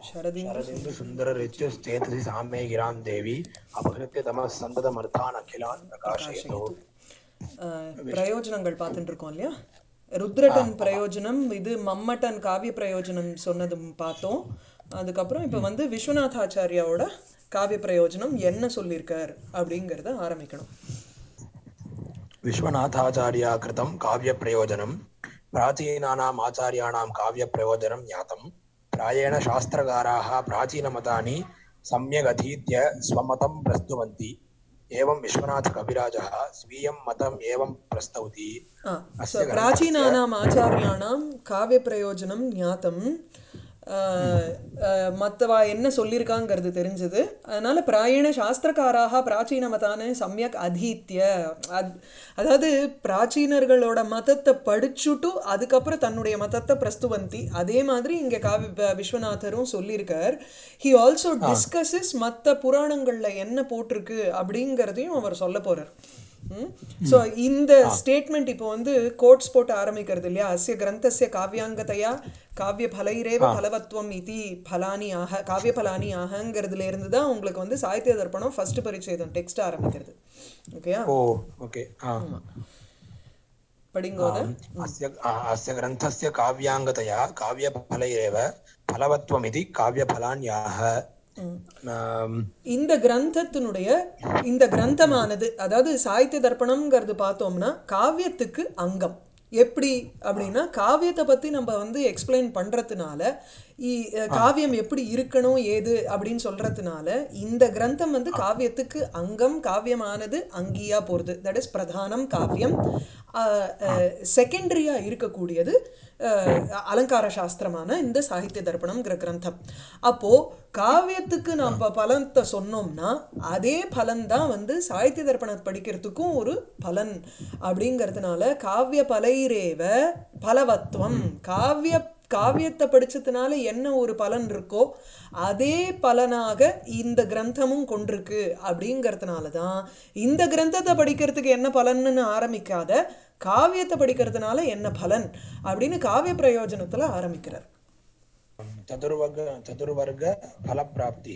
शरदिन्दु शरदिन्दुसुन्दरऋत्युश्चेतसि साम्ये गिरां देवी अपहृत्य तमः सन्ततमर्थान् अखिलान् प्रकाशयतु அஹ், பிரயோஜனங்கள் பார்த்துட்டு இருக்கோம் இல்லையா ருத்ரட்டன் பிரயோஜனம் இது மம்மட்டன் காவிய பிரயோஜனம் சொன்னதும் பார்த்தோம் அதுக்கப்புறம் இப்போ வந்து விஸ்வநாதாச்சாரியாவோட காவிய பிரயோஜனம் என்ன சொல்லியிருக்கார் அப்படிங்கிறத ஆரம்பிக்கணும் विश्वनाथाचार्या कृतं काव्यप्रयोजनं प्राचीनानाम् आचार्याणां काव्यप्रयोजनं ज्ञातं प्रायेण शास्त्रकाराः प्राचीनमतानि सम्यगधीत्य स्वमतं प्रस्तुवन्ति एवं विश्वनाथकविराजः स्वीयं मतम् एवं प्रस्तौति ஆ ஸோ பிராச்சீனானாம் ஆச்சாரியானாம் காவிய பிரயோஜனம் ஞாத்தம் மற்றவா என்ன சொல்லியிருக்காங்கிறது தெரிஞ்சது அதனால பிராயண சாஸ்திரக்காராக பிராச்சீன மதான சமயக் அதீத்திய அத்- அதாவது பிராச்சீனர்களோட மதத்தை படிச்சுட்டு அதுக்கப்புறம் தன்னுடைய மதத்தை பிரஸ்துவந்தி அதே மாதிரி இங்கே காவி வ- விஸ்வநாதரும் சொல்லியிருக்கார் ஹி ஆல்சோ டிஸ்கஸஸ் மற்ற புராணங்களில் என்ன போட்டிருக்கு அப்படிங்கிறதையும் அவர் சொல்ல போறார் ஸோ இந்த ஸ்டேட்மெண்ட் இப்போ வந்து கோட்ஸ் போட்டு ஆரம்பிக்கிறது இல்லையா அஸ்ய கிரந்தஸ்ய காவியாங்கதையா காவிய பலைரேவ பலவத்வம் இதி பலானி ஆக காவிய பலானி ஆகங்கிறதுல இருந்து தான் உங்களுக்கு வந்து சாகித்ய தர்ப்பணம் ஃபர்ஸ்ட் பரிச்சேதம் டெக்ஸ்ட் ஆரம்பிக்கிறது ஓகேயா ओ ओके हा படிங்கோத अस्य अस्य ग्रन्थस्य काव्याङ्गतया काव्यफलैरेव फलवत्वमिति काव्यफलान्याः आम्, இந்த கிரந்தத்தினுடைய இந்த கிரந்தமானது அதாவது சாகித்ய தர்ப்பணம்ங்கிறது பார்த்தோம்னா காவியத்துக்கு அங்கம் எப்படி அப்படின்னா காவியத்தை பற்றி நம்ம வந்து எக்ஸ்பிளைன் பண்ணுறதுனால காவியம் எப்படி இருக்கணும் ஏது அப்படின்னு சொல்கிறதுனால இந்த கிரந்தம் வந்து காவியத்துக்கு அங்கம் காவியமானது அங்கியா போகிறது தட் இஸ் பிரதானம் காவியம் செகண்டரியாக இருக்கக்கூடியது அஹ், அலங்கார சாஸ்திரமான இந்த சாகித்ய தர்ப்பணம்ங்கிற கிரந்தம் அப்போ காவியத்துக்கு நம்ம பலத்தை சொன்னோம்னா அதே பலன் தான் வந்து சாகித்ய தர்ப்பணம் படிக்கிறதுக்கும் ஒரு பலன் அப்படிங்கிறதுனால காவிய பலைரேவ பலவத்துவம் காவிய காவியத்தை படிச்சதுனால என்ன ஒரு பலன் இருக்கோ அதே பலனாக இந்த கிரந்தமும் கொண்டிருக்கு அப்படிங்கிறதுனால தான் இந்த கிரந்தத்தை படிக்கிறதுக்கு என்ன பலன்னு ஆரம்பிக்காத காவியத்தை படிக்கிறதுனால என்ன பலன் அப்படின்னு காவிய பிரயோஜனத்துல ஆரம்பிக்கிறார் चतुर्वर्ग चतुर्वर्गफलप्राप्तिः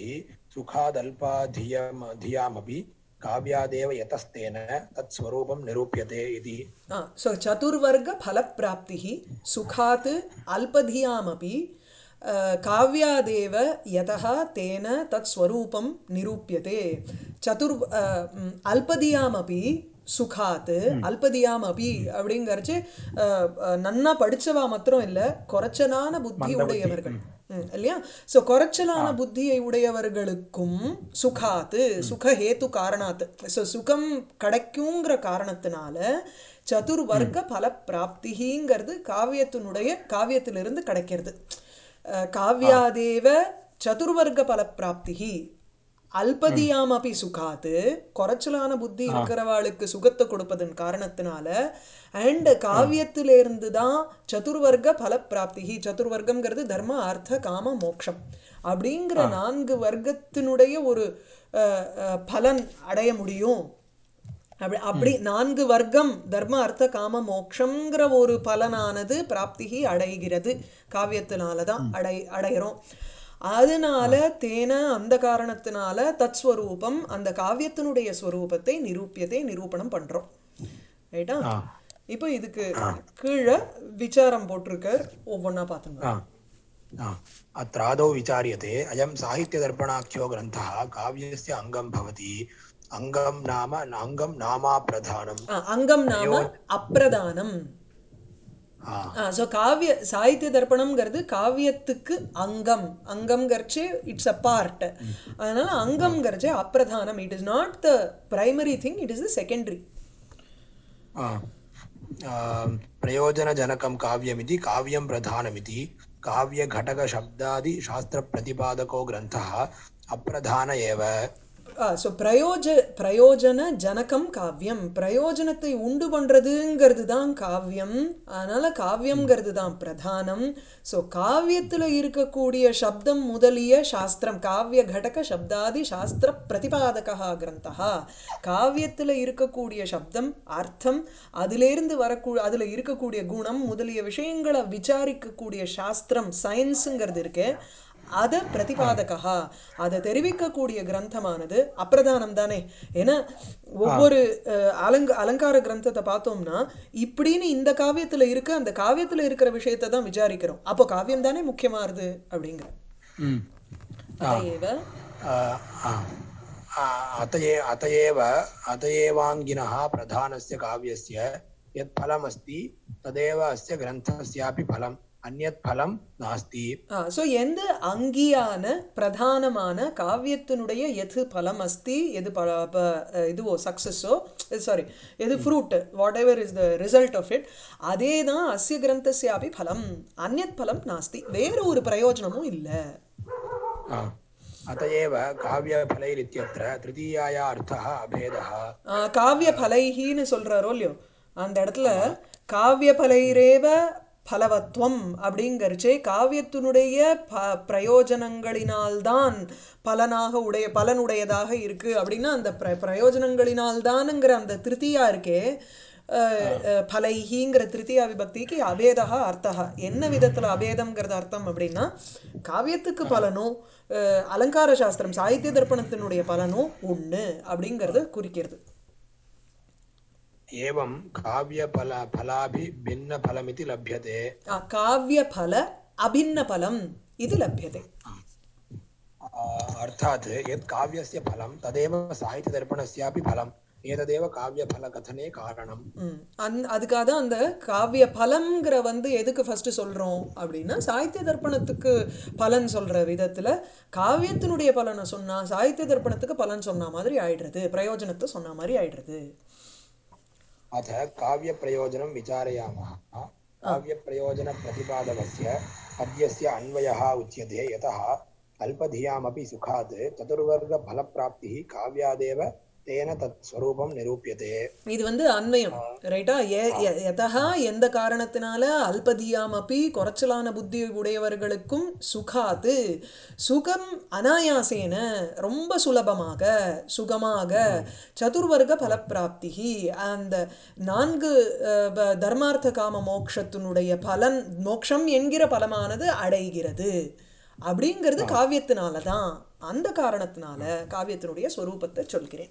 सुखादल्पाधियम धियामपि काव्यादेव यतस्तेन तत्स्वरूपं निरूप्यते इति ஆ ஸோ சதுர்வர்க ஃபலப்பிராப்தி சுகாத் அல்பதியாமபி அஹ், காவ்யாதேவ யதா தேன தத் ஸ்வரூபம் நிரூபியதே சதுர் அஹ், ம், அல்பதியாமபி சுகாத் அல்பதியாமபி அப்படிங்கறச்சு அஹ், அஹ், நன்னா படிச்சவா மாத்திரம் இல்லை குறைச்சலான புத்தி உடையவர்கள் ம், இல்லையா ஸோ குறைச்சலான புத்தியை உடையவர்களுக்கும் சுகாத்து சுகஹேத்து காரணாத்து ஸோ சுகம் கிடைக்குங்கிற காரணத்தினால சதுர்வர்க்க பல பிராப்திங்கிறது காவியத்தினுடைய காவியத்திலிருந்து கிடைக்கிறது அஹ், காவ்யாதேவ சதுர்வர்க்க பல பிராப்திகி அல்பதியாமபி சுகாத்து குறைச்சலான புத்தி இருக்கிறவாளுக்கு சுகத்தை கொடுப்பதன் காரணத்தினால அண்ட் காவியத்திலிருந்து தான் சதுர்வர்க்க பலப்பிராப்திகி சதுர்வர்க்கம்ங்கிறது தர்ம அர்த்த காம மோக்ஷம் அப்படிங்கிற நான்கு வர்க்கத்தினுடைய ஒரு அஹ், அஹ், பலன் அடைய முடியும் அப்படி அப்படி நான்கு வர்க்கம் தர்ம அர்த்த காம மோக்ஷங்கிற ஒரு பலனானது பிராப்திகி அடைகிறது காவியத்தினால தான் அடை அடையிறோம் அதனால தேன அந்த காரணத்தினால தத்ஸ்வரூபம் அந்த காவியத்தினுடைய ஸ்வரூபத்தை நிரூபியத்தை நிரூபணம் பண்றோம் ரைட்டா இப்போ இதுக்கு கீழே விசாரம் போட்டிருக்கார் ஒவ்வொன்றா பார்த்துங்க हा हा अत्रादौ विचार्यते अयं साहित्यदर्पणाख्यो ग्रन्थः काव्यस्य अङ्गं भवति अङ्गं नाम अङ्गं नामाप्रधानम् ஆ, அங்கம் நாம அப்பிரதானம் हा ஸோ காவிய சாகித்ய தர்ப்பணம்ங்கிறது காவியத்துக்கு அங்கம் அங்கம்ங்கிறச்சு இட்ஸ் அ பார்ட் அதனால அங்கம்ங்கிறச்சு அப்பிரதானம் it is not the primary thing it is the secondary हा आम्, प्रयोजनजनकं काव्यमिति काव्यं प्रधानमिति काव्यघटकशब्दादिशास्त्रप्रतिपादको ग्रन्थः अप्रधान एव ஸோ பிரயோஜ பிரயோஜன ஜனகம் காவியம் பிரயோஜனத்தை உண்டு பண்ணுறதுங்கிறது தான் காவியம் அதனால் காவியம்ங்கிறது தான் பிரதானம் ஸோ காவியத்தில் இருக்கக்கூடிய சப்தம் முதலிய சாஸ்திரம் காவிய கடக சப்தாதி சாஸ்திர பிரதிபாதகா கிரந்தா காவியத்தில் இருக்கக்கூடிய சப்தம் அர்த்தம் அதிலேருந்து வரக்கூ அதில் இருக்கக்கூடிய குணம் முதலிய விஷயங்களை விசாரிக்கக்கூடிய சாஸ்திரம் சயின்ஸுங்கிறது இருக்கு அதை பிரதிபாதகா அதை தெரிவிக்கக்கூடிய கிரந்தமானது அப்பிரதானம் தானே ஏன்னா ஒவ்வொரு அஹ், அலங்க அலங்கார கிரந்தத்தை பார்த்தோம்னா இப்படின்னு இந்த காவியத்துல இருக்கு அந்த காவியத்துல இருக்கிற விஷயத்தை தான் விசாரிக்கிறோம் அப்போ காவியம் தானே முக்கியமாறுது அப்படிங்கிற ம் ஆ அதையேவ आ, आ, आ, अत ए अत एव अत एवाङ्गिनः प्रधानस्य काव्यस्य यत् फलमस्ति तदेव अस्य ग्रन्थस्यापि फलम् अन्यत् फलं नास्ति ஸோ எந்த அங்கியான பிரதானமான காவியத்தினுடைய எது பலம் அஸ்தி எது ப ப- இதுவோ சக்ஸஸோ சாரி எது fruit whatever is the result of it அதே தான் அஸ்ய கிரந்தஸ்யாபி பலம் அந்நத் பலம் நாஸ்தி வேறு ஒரு பிரயோஜனமும் இல்லை आ, अत एव काव्यफलैरित्यत्र तृतीयाया अर्थः अभेदः காவிய பலைஹின்னு சொல்றாரோ இல்லையோ அந்த இடத்துல காவிய பலைரேவ பலவத்வம் அப்படிங்கறச்சே காவியத்தினுடைய ப பிரயோஜனங்களினால்தான் பலனாக உடைய பலனுடையதாக இருக்கு அப்படின்னா அந்த பிர பிரயோஜனங்களினால்தானுங்கிற அந்த திருத்தியா இருக்கே அஹ், அஹ், பலைஹிங்கிற திருத்தியா விபக்திக்கு அபேதா அர்த்தா என்ன விதத்துல அபேதம்ங்கிறது அர்த்தம் அப்படின்னா காவியத்துக்கு பலனும் அஹ், அலங்கார சாஸ்திரம் சாகித்ய தர்ப்பணத்தினுடைய பலனும் ஒண்ணு அப்படிங்கறத குறிக்கிறது एवं काव्यफल फलाभिभिन्नफलमिति लभ्यते आ, काव्यफल अभिन्नफलम् इति लभ्यते आ, अर्थात् यत् काव्यस्य फलं तदेव साहित्यदर्पणस्यापि फलम् एतदेव काव्यफलकथने कारणम् ம் அந் அதுக்காக தான் அந்த காவிய பலம்ங்கிற வந்து எதுக்கு ஃபர்ஸ்ட் சொல்றோம் அப்படின்னா சாகித்ய தர்ப்பணத்துக்கு பலன் சொல்ற விதத்துல காவியத்தினுடைய பலனை சொன்னா சாகித்ய தர்ப்பணத்துக்கு பலன் சொன்ன மாதிரி ஆயிடுறது பிரயோஜனத்தை சொன்ன மாதிரி ஆயிடுறது अथ काव्यप्रयोजनं विचारयामः काव्यप्रयोजनप्रतिपादकस्य पद्यस्य अन्वयः उच्यते यतः अल्पधियामपि सुखात् चतुर्वर्गफलप्राप्तिः काव्यादेव तेन तत् स्वरूपं निरूप्यते இது வந்து அன்வயம் ரைட்டா எதா எந்த காரணத்தினால அல்பதியாமப்பி குறைச்சலான புத்தி உடையவர்களுக்கும் சுகாத்து சுகம் அனாயாசேன ரொம்ப சுலபமாக சுகமாக சதுர்வர்க்க பலப்பிராப்தி அந்த நான்கு அஹ், ப- தர்மார்த்த காம மோக்ஷத்தினுடைய பலன் மோக்ஷம் என்கிற பலமானது அடைகிறது அப்படிங்கிறது காவியத்தினால தான் அந்த காரணத்தினால காவியத்தினுடைய ஸ்வரூபத்தை சொல்கிறேன்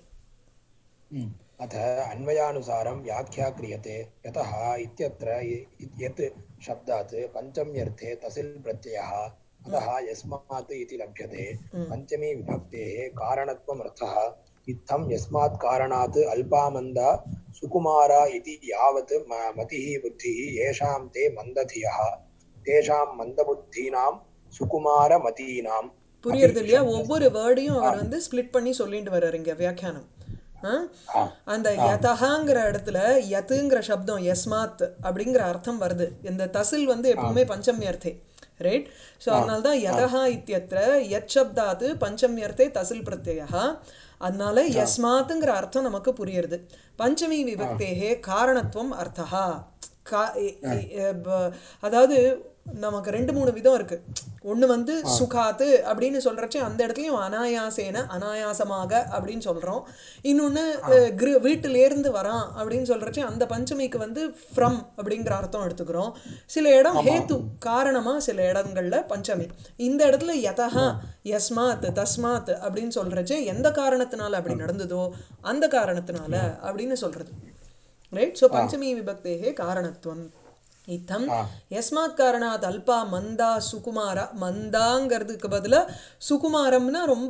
अथ अन्वयानुसारं व्याख्या क्रियते यतः इत्यत्र इ- यत् शब्दात् पञ्चम्यर्थे तसिल् प्रत्ययः अतः यस्मात् इति लभ्यते पञ्चमी विभक्तेः कारणत्वमर्थः इत्थं यस्मात् कारणात् अल्पामन्दा सुकुमारा इति यावत् म- मतिः बुद्धिः येषां ते मन्दधियः तेषां मन्दबुद्धीनां सुकुमारमतीनां புரியுறது இல்லையா ஒவ்வொரு வேர்டையும் அவர் வந்து ஸ்ப்ளிட் பண்ணி சொல்லிட்டு வர்றாரு இங்க வியாக்கியானம் ஆ? அந்த யதஹாங்கிற இடத்துல யத்துங்கிற சப்தம் யஸ்மாத் அப்படிங்கிற அர்த்தம் வருது இந்த தசில் வந்து எப்பவுமே பஞ்சமியர்த்தே ரைட் ஸோ அதனால தான் யதஹா இத்தியத்திர யத் சப்தாத்து பஞ்சமியர்த்தே தசில் பிரத்யயா அதனால யஸ்மாத்துங்கிற அர்த்தம் நமக்கு புரியுறது பஞ்சமி விபக்தேகே காரணத்துவம் அர்த்தா கா இ- இ- அஹ் ப- அதாவது நமக்கு ரெண்டு மூணு விதம் இருக்கு ஒண்ணு வந்து சுகாத்து அப்படின்னு சொல்றச்சே அந்த இடத்துலயும் அனாயாசேன அனாயாசமாக அப்படின்னு சொல்றோம் இன்னொன்னு அஹ், கிரு- வீட்டிலேருந்து வரான் அப்படின்னு சொல்றச்சே அந்த பஞ்சமிக்கு வந்து ஃப்ரம் அப்படிங்கிற அர்த்தம் எடுத்துக்கிறோம் சில இடம் ஹேத்து காரணமா சில இடங்கள்ல பஞ்சமி இந்த இடத்துல யதஹா யஸ்மாத் தஸ்மாத் அப்படின்னு சொல்றச்சே எந்த காரணத்தினால அப்படி நடந்ததோ அந்த காரணத்தினால அப்படின்னு சொல்றது ரைட் ஸோ பஞ்சமி விபக்தேகே காரணத்துவம் இத்தம் எஸ்மாத் காரணாத் அல்பா மந்தா சுகுமாரா மந்தாங்கிறதுக்கு பதிலா சுகுமாரம்னா ரொம்ப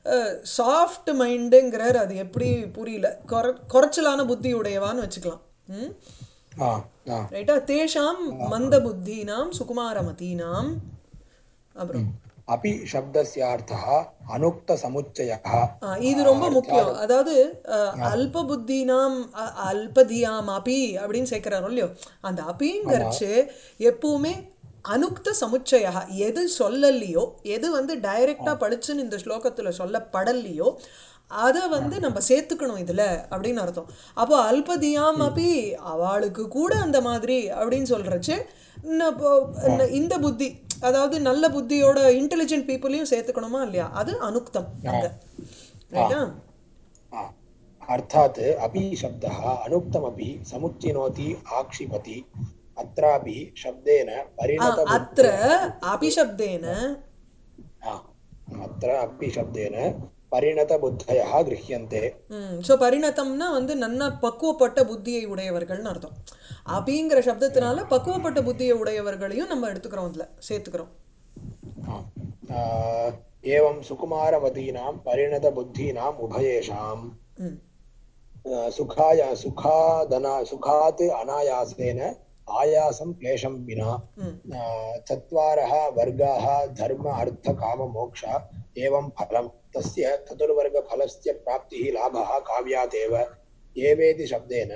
சாஃப்ட் மைண்டுங்கிறார் அது எப்படி புரியல குறை குறைச்சலான புத்தி உடையவான்னு வச்சுக்கலாம் ம் ஆ ஆ ரைட்டா தேஷாம் மந்த புத்தீனாம் சுகுமாரமதீனாம் அப்புறம் अपि शब्दस्यार्थः अनुक्तसमुच्चयः ஆ, இது ரொம்ப முக்கியம் அதாவது அஹ், அல்ப புத்தினாம் அ- அல்பதியாம் அபி அப்படின்னு சேர்க்கிறாரோ இல்லையோ அந்த அபிங்கிறச்சு எப்பவுமே அனுக்த சமுச்சயா எது சொல்லலையோ எது வந்து டைரக்டா படிச்சுன்னு இந்த ஸ்லோகத்துல சொல்லப்படலையோ அதை வந்து நம்ம சேர்த்துக்கணும் இதுல அப்படின்னு அர்த்தம் அப்போ அல்பதியாம் அபி அவளுக்கு கூட அந்த மாதிரி அப்படின்னு சொல்றச்சு இன்னும் இப்போ இந்த- இந்த புத்தி அதாவது நல்ல புத்தியோட இன்டெலிஜென்ட் பீப்புளையும் சேர்த்துக்கணுமா இல்லையா அது அனுக்தம் அங்க ரைட்டா आ, अर्थात् अपि शब्दः अनुक्तमपि समुच्चिनोति आक्षिपति अत्रापि शब्देन ஆ, परिणत அத்திர அபிஷப்தேன तत्र अपि शब्देन परिणतबुद्धयः गृह्यन्ते ம் ஸோ பரிணத்தம்னா வந்து நன்னா பக்குவப்பட்ட புத்தியை உடையவர்கள்னு அர்த்தம் அபிங்கிற சப்தத்தினால பக்குவப்பட்ட புத்தியை உடையவர்களையும் நம்ம எடுத்துக்கிறோம் அதில் சேர்த்துக்கிறோம் आ, एवं सुकुमारवतीनां परिणतबुद्धीनाम् उभयेषाम् ம் आ, सुखाय सुखादना सुखात् अनायासेन आयासं क्लेशं विना ம் आ, चत्वारः वर्गाः धर्म अर्थ काम मोक्ष एवं फलं तस्य चतुर्वर्गफलस्य प्राप्तिः लाभः काव्यादेव एवेति शब्देन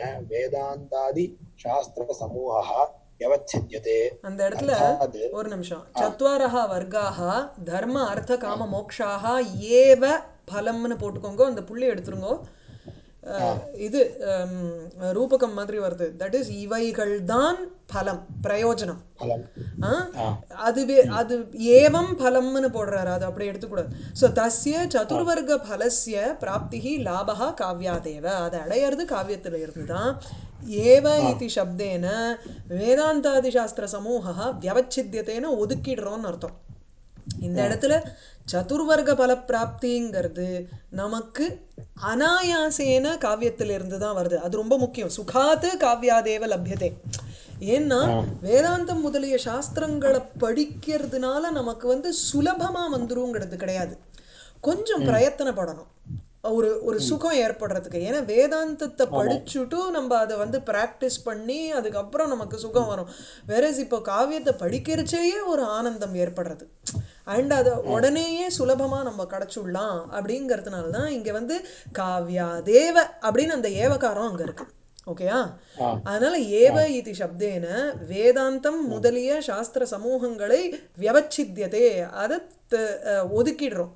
वेदान्तादिशास्त्रसमूहः व्यवच्छिद्यते அந்த இடத்துல अर्थात् ஒரு நிமிஷம் சத்வாரஹா வர்க்காக தர்ம அர்த்த காம மோக்ஷாக ஏவ பலம்னு போட்டுக்கோங்க அந்த புள்ளி எடுத்துருங்கோ அஹ், இது ஹம், ரூபகம் மாதிரி வருது தட் இஸ் இவைகள் தான் பலம் பிரயோஜனம் फलम् ஆ? ஆ. அதுவே அது ஏவம் பலம்னு போடுறாரு அது அப்படி எடுத்துக்கூடாது ஸோ தஸ்ய சதுர்வர்க பலஸ்ய பிராப்திஹி லாபகா காவ்யாதேவ அதை அடையிறது காவியத்தில் இருந்து தான் ஏவ இது சப்தேன வேதாந்தாதி சாஸ்திர சமூகா வியவச்சித்தியத்தேன ஒதுக்கிடுறோம்னு அர்த்தம் இந்த இடத்துல சதுர்வர்க பலப்பிராப்திங்கிறது நமக்கு அனாயாசேன காவியத்திலிருந்து தான் வருது அது ரொம்ப முக்கியம் சுகாத்து காவ்யாதேவ லப்யதே ஏன்னா வேதாந்தம் முதலிய சாஸ்திரங்களை படிக்கிறதுனால நமக்கு வந்து சுலபமா வந்துருங்கிறது கிடையாது கொஞ்சம் பிரயத்தனப்படணும் ஒரு ஒரு சுகம் ஏற்படுறதுக்கு ஏன்னா வேதாந்தத்தை படிச்சுட்டு நம்ம அதை வந்து ப்ராக்டிஸ் பண்ணி அதுக்கப்புறம் நமக்கு சுகம் வரும் வேறஸ் இப்போ காவியத்தை படிக்கிறச்சேயே ஒரு ஆனந்தம் ஏற்படுறது அண்ட் அதை உடனேயே சுலபமா நம்ம கிடச்சுடலாம் அப்படிங்கிறதுனால தான் இங்க வந்து காவ்யா தேவ அப்படின்னு அந்த ஏவகாரம் அங்க இருக்கு ஓகேயா ஆ. அதனால ஏவ இது சப்தேன வேதாந்தம் முதலிய சாஸ்திர சமூகங்களை வியவச்சித்தியதே அதை த- அஹ், ஒதுக்கிடுறோம்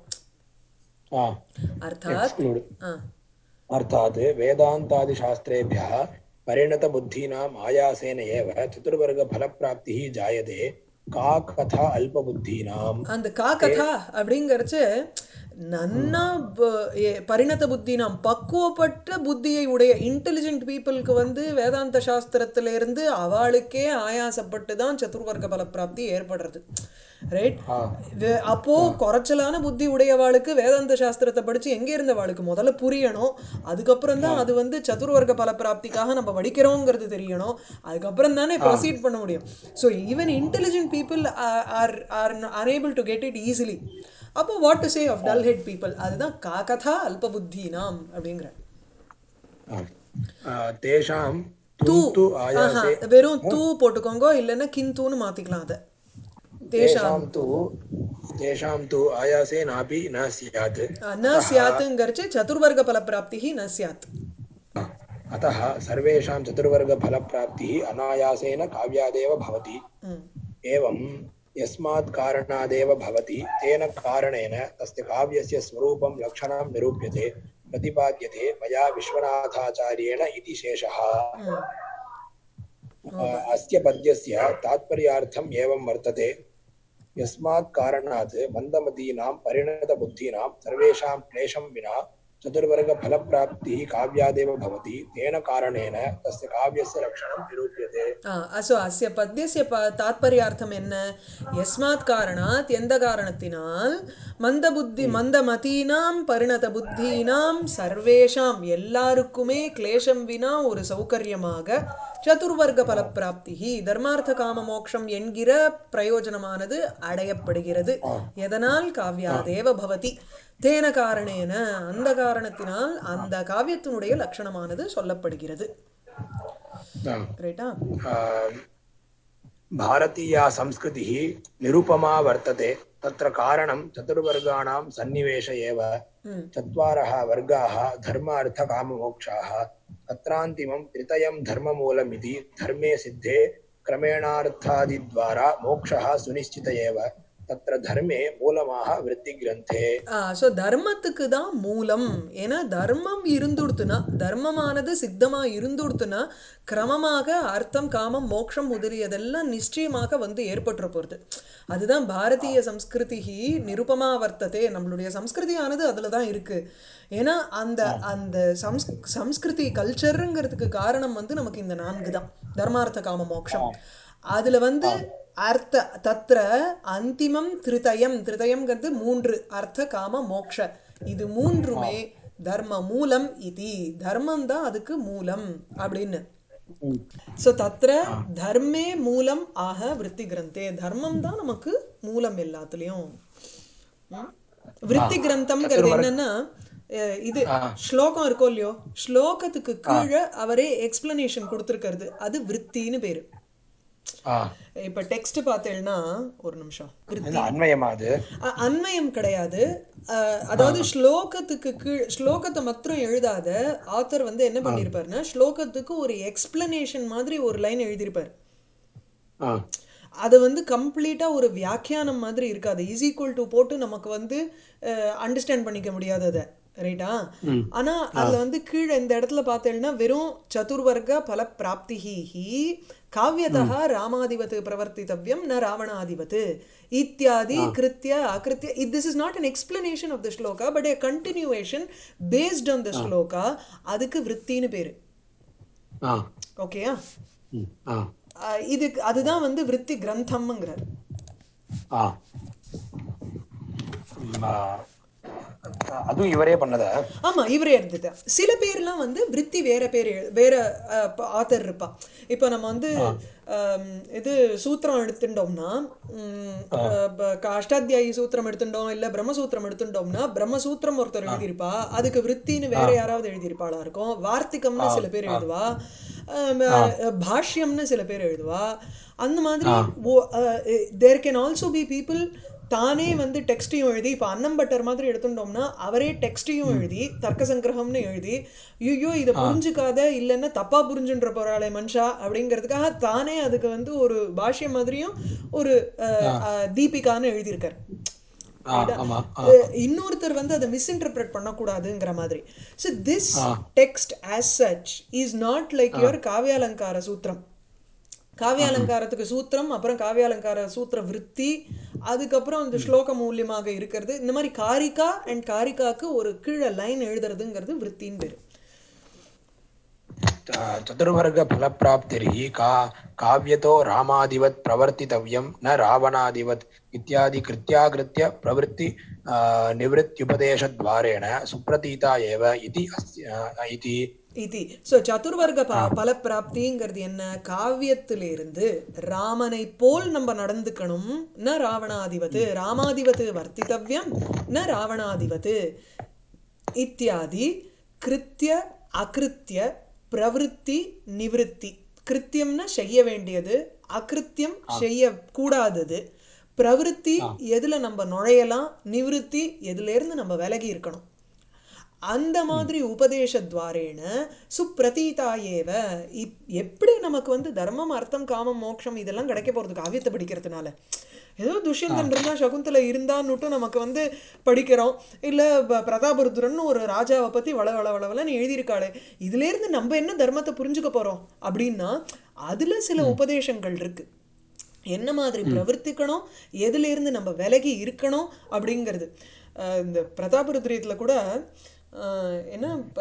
आ, அர்த்தாத் एक्स्क्लूड् ஆ अर्थात् वेदान्तादिशास्त्रेभ्यः परिणतबुद्धीनाम् आयासेन एव चतुर्वर्गफलप्राप्तिः जायते का कथा अल्पबुद्धीनाम् அந்த கா கதா அப்படிங்கறச்சு நன்னா ப- ஏ- பரிணத புத்தி நாம் பக்குவப்பட்ட புத்தியை உடைய இன்டெலிஜென்ட் பீப்புளுக்கு வந்து வேதாந்த சாஸ்திரத்துல இருந்து அவளுக்கே ஆயாசப்பட்டு தான் சதுர்வர்க்க பலப்பிராப்தி ஏற்படுறது ரைட் ஆ. அப்போ குறைச்சலான புத்தி உடையவாளுக்கு வேதாந்த சாஸ்திரத்தை படிச்சு எங்க இருந்தவாளுக்கு முதல்ல புரியணும் அதுக்கப்புறம் தான் அது வந்து சதுர்வர்க்க பலப்பிராப்திக்காக நம்ம படிக்கிறோங்கிறது தெரியணும் அதுக்கப்புறம் தானே ப்ரொசீட் பண்ண முடியும் so even intelligent people are are unable to get it easily அப்போ what to say of dull head people அதுதான் காகதா அல்ப புத்தி நாம் அப்படிங்கிற आ, आ, तेषां தூ तुं तु ஆஹா आयासे வெறும் தூ போட்டுக்கோங்க இல்லைன்னா கிந்தூன்னு மாத்திக்கலாம் அதை तेषां तु तेषां तु आयासेनापि न स्यात् ந சியாத்துங்கிறச்சு சதுர்வர்க்க பலப்பிராப்தி ந சியாத் अतः सर्वेषां चतुर्वर्गफलप्राप्तिः अनायासेन काव्यादेव भवति ம் एवं यस्मात् कारणादेव भवति तेन कारणेन तस्य काव्यस्य स्वरूपं लक्षणं निरूप्यते प्रतिपाद्यते मया विश्वनाथाचार्येण इति शेषः ம் अ- अस्य पद्यस्य तात्पर्यार्थम् एवं वर्तते यस्मात् कारणात् मन्दमतीनां परिणतबुद्धीनां सर्वेषां क्लेशं विना चतुर्वर्गफलप्राप्तिः काव्यादेव भवति तेन कारणेन तस्य काव्यस्य लक्षणं निरूप्यते ஸோ அஸ்ய பத்தியசிய ப தாத்பரியார்த்தம் என்ன எஸ்மாத் காரணாத் எந்த காரணத்தினால் மந்த புத்தி மந்த மதீனாம் பரிணத புத்தீனாம் சர்வேஷாம் எல்லாருக்குமே கிளேஷம் வினா ஒரு சௌகரியமாக சதுர்வர்க்க பலப்பிராப்தி தர்மார்த்த காம மோக்ஷம் என்கிற பிரயோஜனமானது அடையப்படுகிறது எதனால் காவ்யாதேவ பவதி தேன காரணேன அந்த காரணத்தினால் அந்த காவியத்தினுடைய லட்சணமானது சொல்லப்படுகிறது आम्। ரைட்டா आम्, भारतीया संस्कृतिः निरुपमा वर्तते तत्र कारणं चतुर्वर्गाणां सन्निवेश एव ம் चत्वारः वर्गाः धर्म अर्थ काममोक्षाः तत्रान्तिमं त्रितयं धर्ममूलमिति धर्मे सिद्धे क्रमेणार्थादिद्वारा मोक्षः सुनिश्चित एव तत्र धर्मे मूलमाः वृत्तिग्रन्थे ஸோ தர்மத்துக்கு தான் மூலம் ஏன்னா தர்மம் இருந்துடுத்துனா தர்மமானது சித்தமா இருந்துடுத்துனா கிரமமாக அர்த்தம் காமம் மோட்சம் முதலியதெல்லாம் நிச்சயமாக வந்து ஏற்பட்டுற போகிறது அதுதான் பாரதிய சம்ஸ்கிருதி நிருபமா வர்த்ததே நம்மளுடைய சம்ஸ்கிருதியானது அதில் தான் இருக்கு ஏன்னா அந்த அந்த சம்ஸ் சம்ஸ்கிருதி கல்ச்சருங்கிறதுக்கு காரணம் வந்து நமக்கு இந்த நான்கு தான் தர்மார்த்த காம மோட்சம் அதுல வந்து அர்த்த தத்ர அந்திமம் திருதயம் திருதயம்ங்கிறது மூன்று அர்த்த காம மோக்ஷ இது மூன்றுமே தர்ம மூலம் இது தர்மம் தான் அதுக்கு மூலம் அப்படின்னு ம். ஸோ தத்ர தர்மே மூலம் ஆக விருத்தி கிரந்தே தர்மம் தான் நமக்கு மூலம் எல்லாத்துலேயும் விருத்தி கிரந்தம்ங்கிறது என்னன்னா அஹ், இது ஸ்லோகம் இருக்கோ இல்லையோ ஸ்லோகத்துக்கு கீழே அவரே எக்ஸ்பிளனேஷன் கொடுத்துருக்கிறது அது விருத்தின்னு பேரு ஆ இப்ப டெக்ஸ்ட் பார்த்தேன்னா ஒரு நிமிஷம் இது அன்வயமா அது அ- அன்வயம் கிடையாது அஹ், அதாவது ஸ்லோகத்துக்கு கீழ் ஸ்லோகத்தை மாத்திரம் எழுதாத ஆத்தர் வந்து என்ன பண்ணியிருப்பாருன்னா ஸ்லோகத்துக்கு ஒரு எக்ஸ்பிளனேஷன் மாதிரி ஒரு லைன் எழுதியிருப்பார் ஆ அது வந்து கம்ப்ளீட்டாக ஒரு வியாக்கியானம் மாதிரி இருக்காது இஸ் ஈக்குவல் டு போட்டு நமக்கு வந்து அண்டர்ஸ்டாண்ட் பண்ணிக்க முடியாது அதை ரைட்டா ம். ஆனா அதுல வந்து கீழே இந்த இடத்துல பார்த்தேன்னா வெறும் சதுர்வர்க்க பல பிராப்திஹி காவியதா ராமாதிபத் பிரவர்த்தித்தவ்யம் ந ராவணாதிபத் இத்தியாதி கிருத்திய அகிருத்திய it this is not an explanation of the shloka but a continuation based on the shloka அதுக்கு விற்த்தின்னு பேரு ஆ ஓகேயா ம் ஆ இதுக்கு அதுதான் வந்து விற்பி கிரந்தம்ங்கிறார் ஆ ம், ஆ. அதுவும் இவரே பண்ணதா ஆமா இவரே இருந்தது சில பேர்லாம் வந்து விற்பி வேற பேர் எழு- வேற ஆத்தர் இருப்பா இப்போ நம்ம வந்து ஆம், இது சூத்திரம் எடுத்துட்டோம்னா ம், அஹ், ப- க- அஷ்டாத்தியாயி சூத்திரம் எடுத்துட்டோம் இல்ல பிரம்மசூத்திரம் எடுத்துட்டோம்னா பிரம்மசூத்திரம் ஒருத்தர் எழுதியிருப்பா அதுக்கு விற்த்தின்னு வேற யாராவது எழுதியிருப்பாளா இருக்கும் வார்த்திகம்னு சில பேர் எழுதுவா ஆம், அஹ், பாஷ்யம்னு சில பேர் எழுதுவா அந்த மாதிரி there can also be people தானே வந்து டெக்ஸ்டையும் எழுதி இப்போ அன்னம்பட்டர் மாதிரி எடுத்துட்டோம்னா அவரே டெக்ஸ்டையும் எழுதி தர்க்க சங்கிரகம்னு எழுதி ஐயோ இதை புரிஞ்சுக்காத இல்லைன்னா தப்பா புரிஞ்சுன்ற போறாளே மனுஷா அப்படிங்கிறதுக்காக தானே அதுக்கு வந்து ஒரு பாஷ்யம் மாதிரியும் ஒரு அஹ், அஹ், தீபிகான்னு எழுதியிருக்கார் ஆ ஆமா ஆ அஹ், இன்னொருத்தர் வந்து அதை மிஸ்இன்டர்பிரட் பண்ணக்கூடாதுங்கிற மாதிரி so this text as such is not like your காவியாலங்கார சூத்திரம் காவியாலங்காரத்துக்கு சூத்திரம் அப்புறம் காவியாலங்கார சூத்திர விற்பி அதுக்கப்புறம் இந்த ஸ்லோக மூலியமாக இருக்கிறது இந்த மாதிரி காரிகா அண்ட் காரிகாக்கு ஒரு கீழே லைன் எழுதுறதுங்கிறது விற்த்தின்னு பேரு चतुर्वर्गफलप्राप्तिर्हि का काव्यतो रामादिवत् प्रवर्तितव्यं न रावणादिवत् इत्यादि कृत्याकृत्य प्रवृत्ति आ, निवृत्त्युपदेशद्वारेण सुप्रतीता एव इति अस्य इति இதி ஸோ சதுர்வர்க்க ப பலப்பிராப்திங்கிறது என்ன காவியத்திலிருந்து ராமனை போல் நம்ம நடந்துக்கணும் ந ராவணாதிபத்து ராமாதிபத்து வர்த்தித்தவ்யம் ந ராவணாதிபத்து இத்தியாதி கிருத்திய அகிருத்திய பிரவருத்தி நிவிருத்தி கிருத்தியம்னா செய்ய வேண்டியது அகிருத்தியம் செய்ய கூடாதது பிரவருத்தி எதுல நம்ம நுழையலாம் நிவிருத்தி எதுல இருந்து நம்ம விலகி இருக்கணும் அந்த மாதிரி உபதேசத்வாரேன சுப்ரதீதா ஏவ இப்- எப்படி நமக்கு வந்து தர்மம் அர்த்தம் காமம் மோட்சம் இதெல்லாம் கிடைக்க போறது காவியத்தை படிக்கிறதுனால ஏதோ துஷ்யந்தன் இருந்தா சகுந்தலை இருந்தான்னுட்டு நமக்கு வந்து படிக்கிறோம் இல்ல ப- பிரதாபருத்ரன் ஒரு ராஜாவை பத்தி வள வள வளவலன்னு எழுதியிருக்காளே இதுல இருந்து நம்ம என்ன தர்மத்தை புரிஞ்சுக்க போறோம் அப்படின்னா அதுல சில உபதேசங்கள் இருக்கு என்ன மாதிரி பிரவர்த்திக்கணும் எதுல இருந்து நம்ம விலகி இருக்கணும் அப்படிங்கிறது அஹ் இந்த பிரதாபருத்ரியத்துல கூட அஹ் என்ன ப-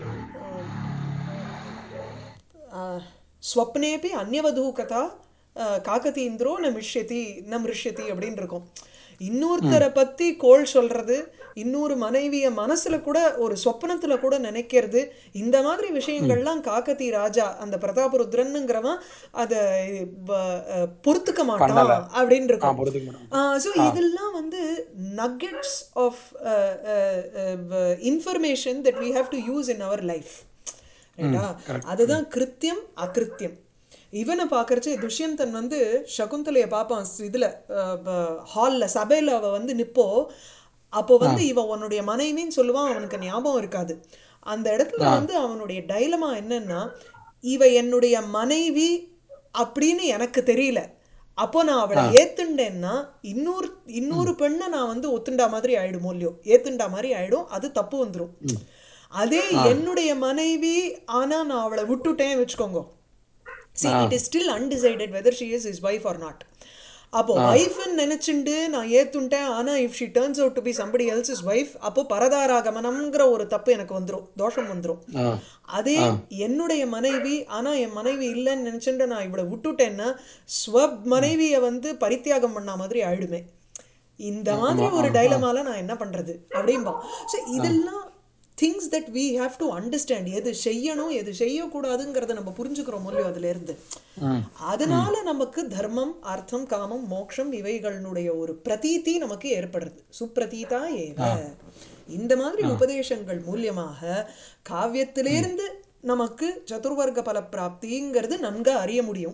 அஹ் ஸ்வப்னேபி அந்யவதூ கதா அஹ் காக்கதீந்திரோ ந மிஷ்யதி ந மிருஷ்யதி அப்படின்னு இருக்கும் இன்னொருத்தரை பத்தி கோள் சொல்றது இன்னொரு மனைவிய மனசுல கூட ஒரு சொப்பனத்துல கூட நினைக்கிறது இந்த மாதிரி விஷயங்கள்லாம் காக்கத்தி ராஜா அந்த பிரதாபருத்ரனுங்கிறவன் அத வ- அஹ் பொறுத்துக்க மாட்டான் அப்படின்னு ஆ இருக்கும் பொறுத்துக்க மாட்டோம் ஸோ இதெல்லாம் வந்து nuggets of information that we have to use in our life ரைட்டா அதுதான் கிருத்தியம் அகிருத்தியம் இவனை பார்க்கறச்சு துஷ்யந்தன் வந்து சகுந்தலைய பார்ப்பான் இதுல ஹால்ல சபையில அவ வந்து நிப்போ அப்போ வந்து இவன் உன்னுடைய மனைவின்னு சொல்லுவான் அவனுக்கு ஞாபகம் இருக்காது அந்த இடத்துல வந்து அவனுடைய டைலமா என்னன்னா இவ என்னுடைய மனைவி அப்படின்னு எனக்கு தெரியல அப்போ நான் அவளை ஏத்துண்டேன்னா இன்னொரு இன்னொரு பெண்ணை நான் வந்து ஒத்துண்டா மாதிரி ஆயிடுமோ இல்லையோ ஏத்துண்டா மாதிரி ஆயிடும் அது தப்பு வந்துரும் அதே என்னுடைய மனைவி ஆனா நான் அவளை விட்டுட்டேன் வச்சுக்கோங்க see it is still undecided whether she is his wife or not அப்போ ஒய்ஃப்னு நினைச்சுண்டு நான் ஏத்துட்டேன் ஆனா if she turns out to be somebody else is wife அப்போ பரதாராகமனம்ங்கிற ஒரு தப்பு எனக்கு வந்துரும் தோஷம் வந்துரும் ஆ அதே என்னுடைய மனைவி ஆனா என் மனைவி இல்லைன்னு நினைச்சுட்டு நான் இவளை விட்டுட்டேன்னா ஸ்வ மனைவிய வந்து பரித்தியாகம் பண்ண மாதிரி ஆயிடுமே இந்த மாதிரி ஒரு டைலமால நான் என்ன பண்றது அப்படிம்பா ஸோ இதெல்லாம் things that we have to understand எது செய்யணும் எது செய்யக்கூடாதுங்கிறத நம்ம புரிஞ்சுக்கிறோம் இல்லையோ அதுல இருந்து ம் அதனால நமக்கு தர்மம் அர்த்தம் காமம் மோட்சம் இவைகளினுடைய ஒரு பிரதீதி நமக்கு ஏற்படுறது சுப்ரதீதா ஏவ இந்த மாதிரி உபதேசங்கள் மூலியமாக காவியத்திலிருந்து நமக்கு சதுர்வர்க்க பல பிராப்திங்கிறது நன்கு அறிய முடியும்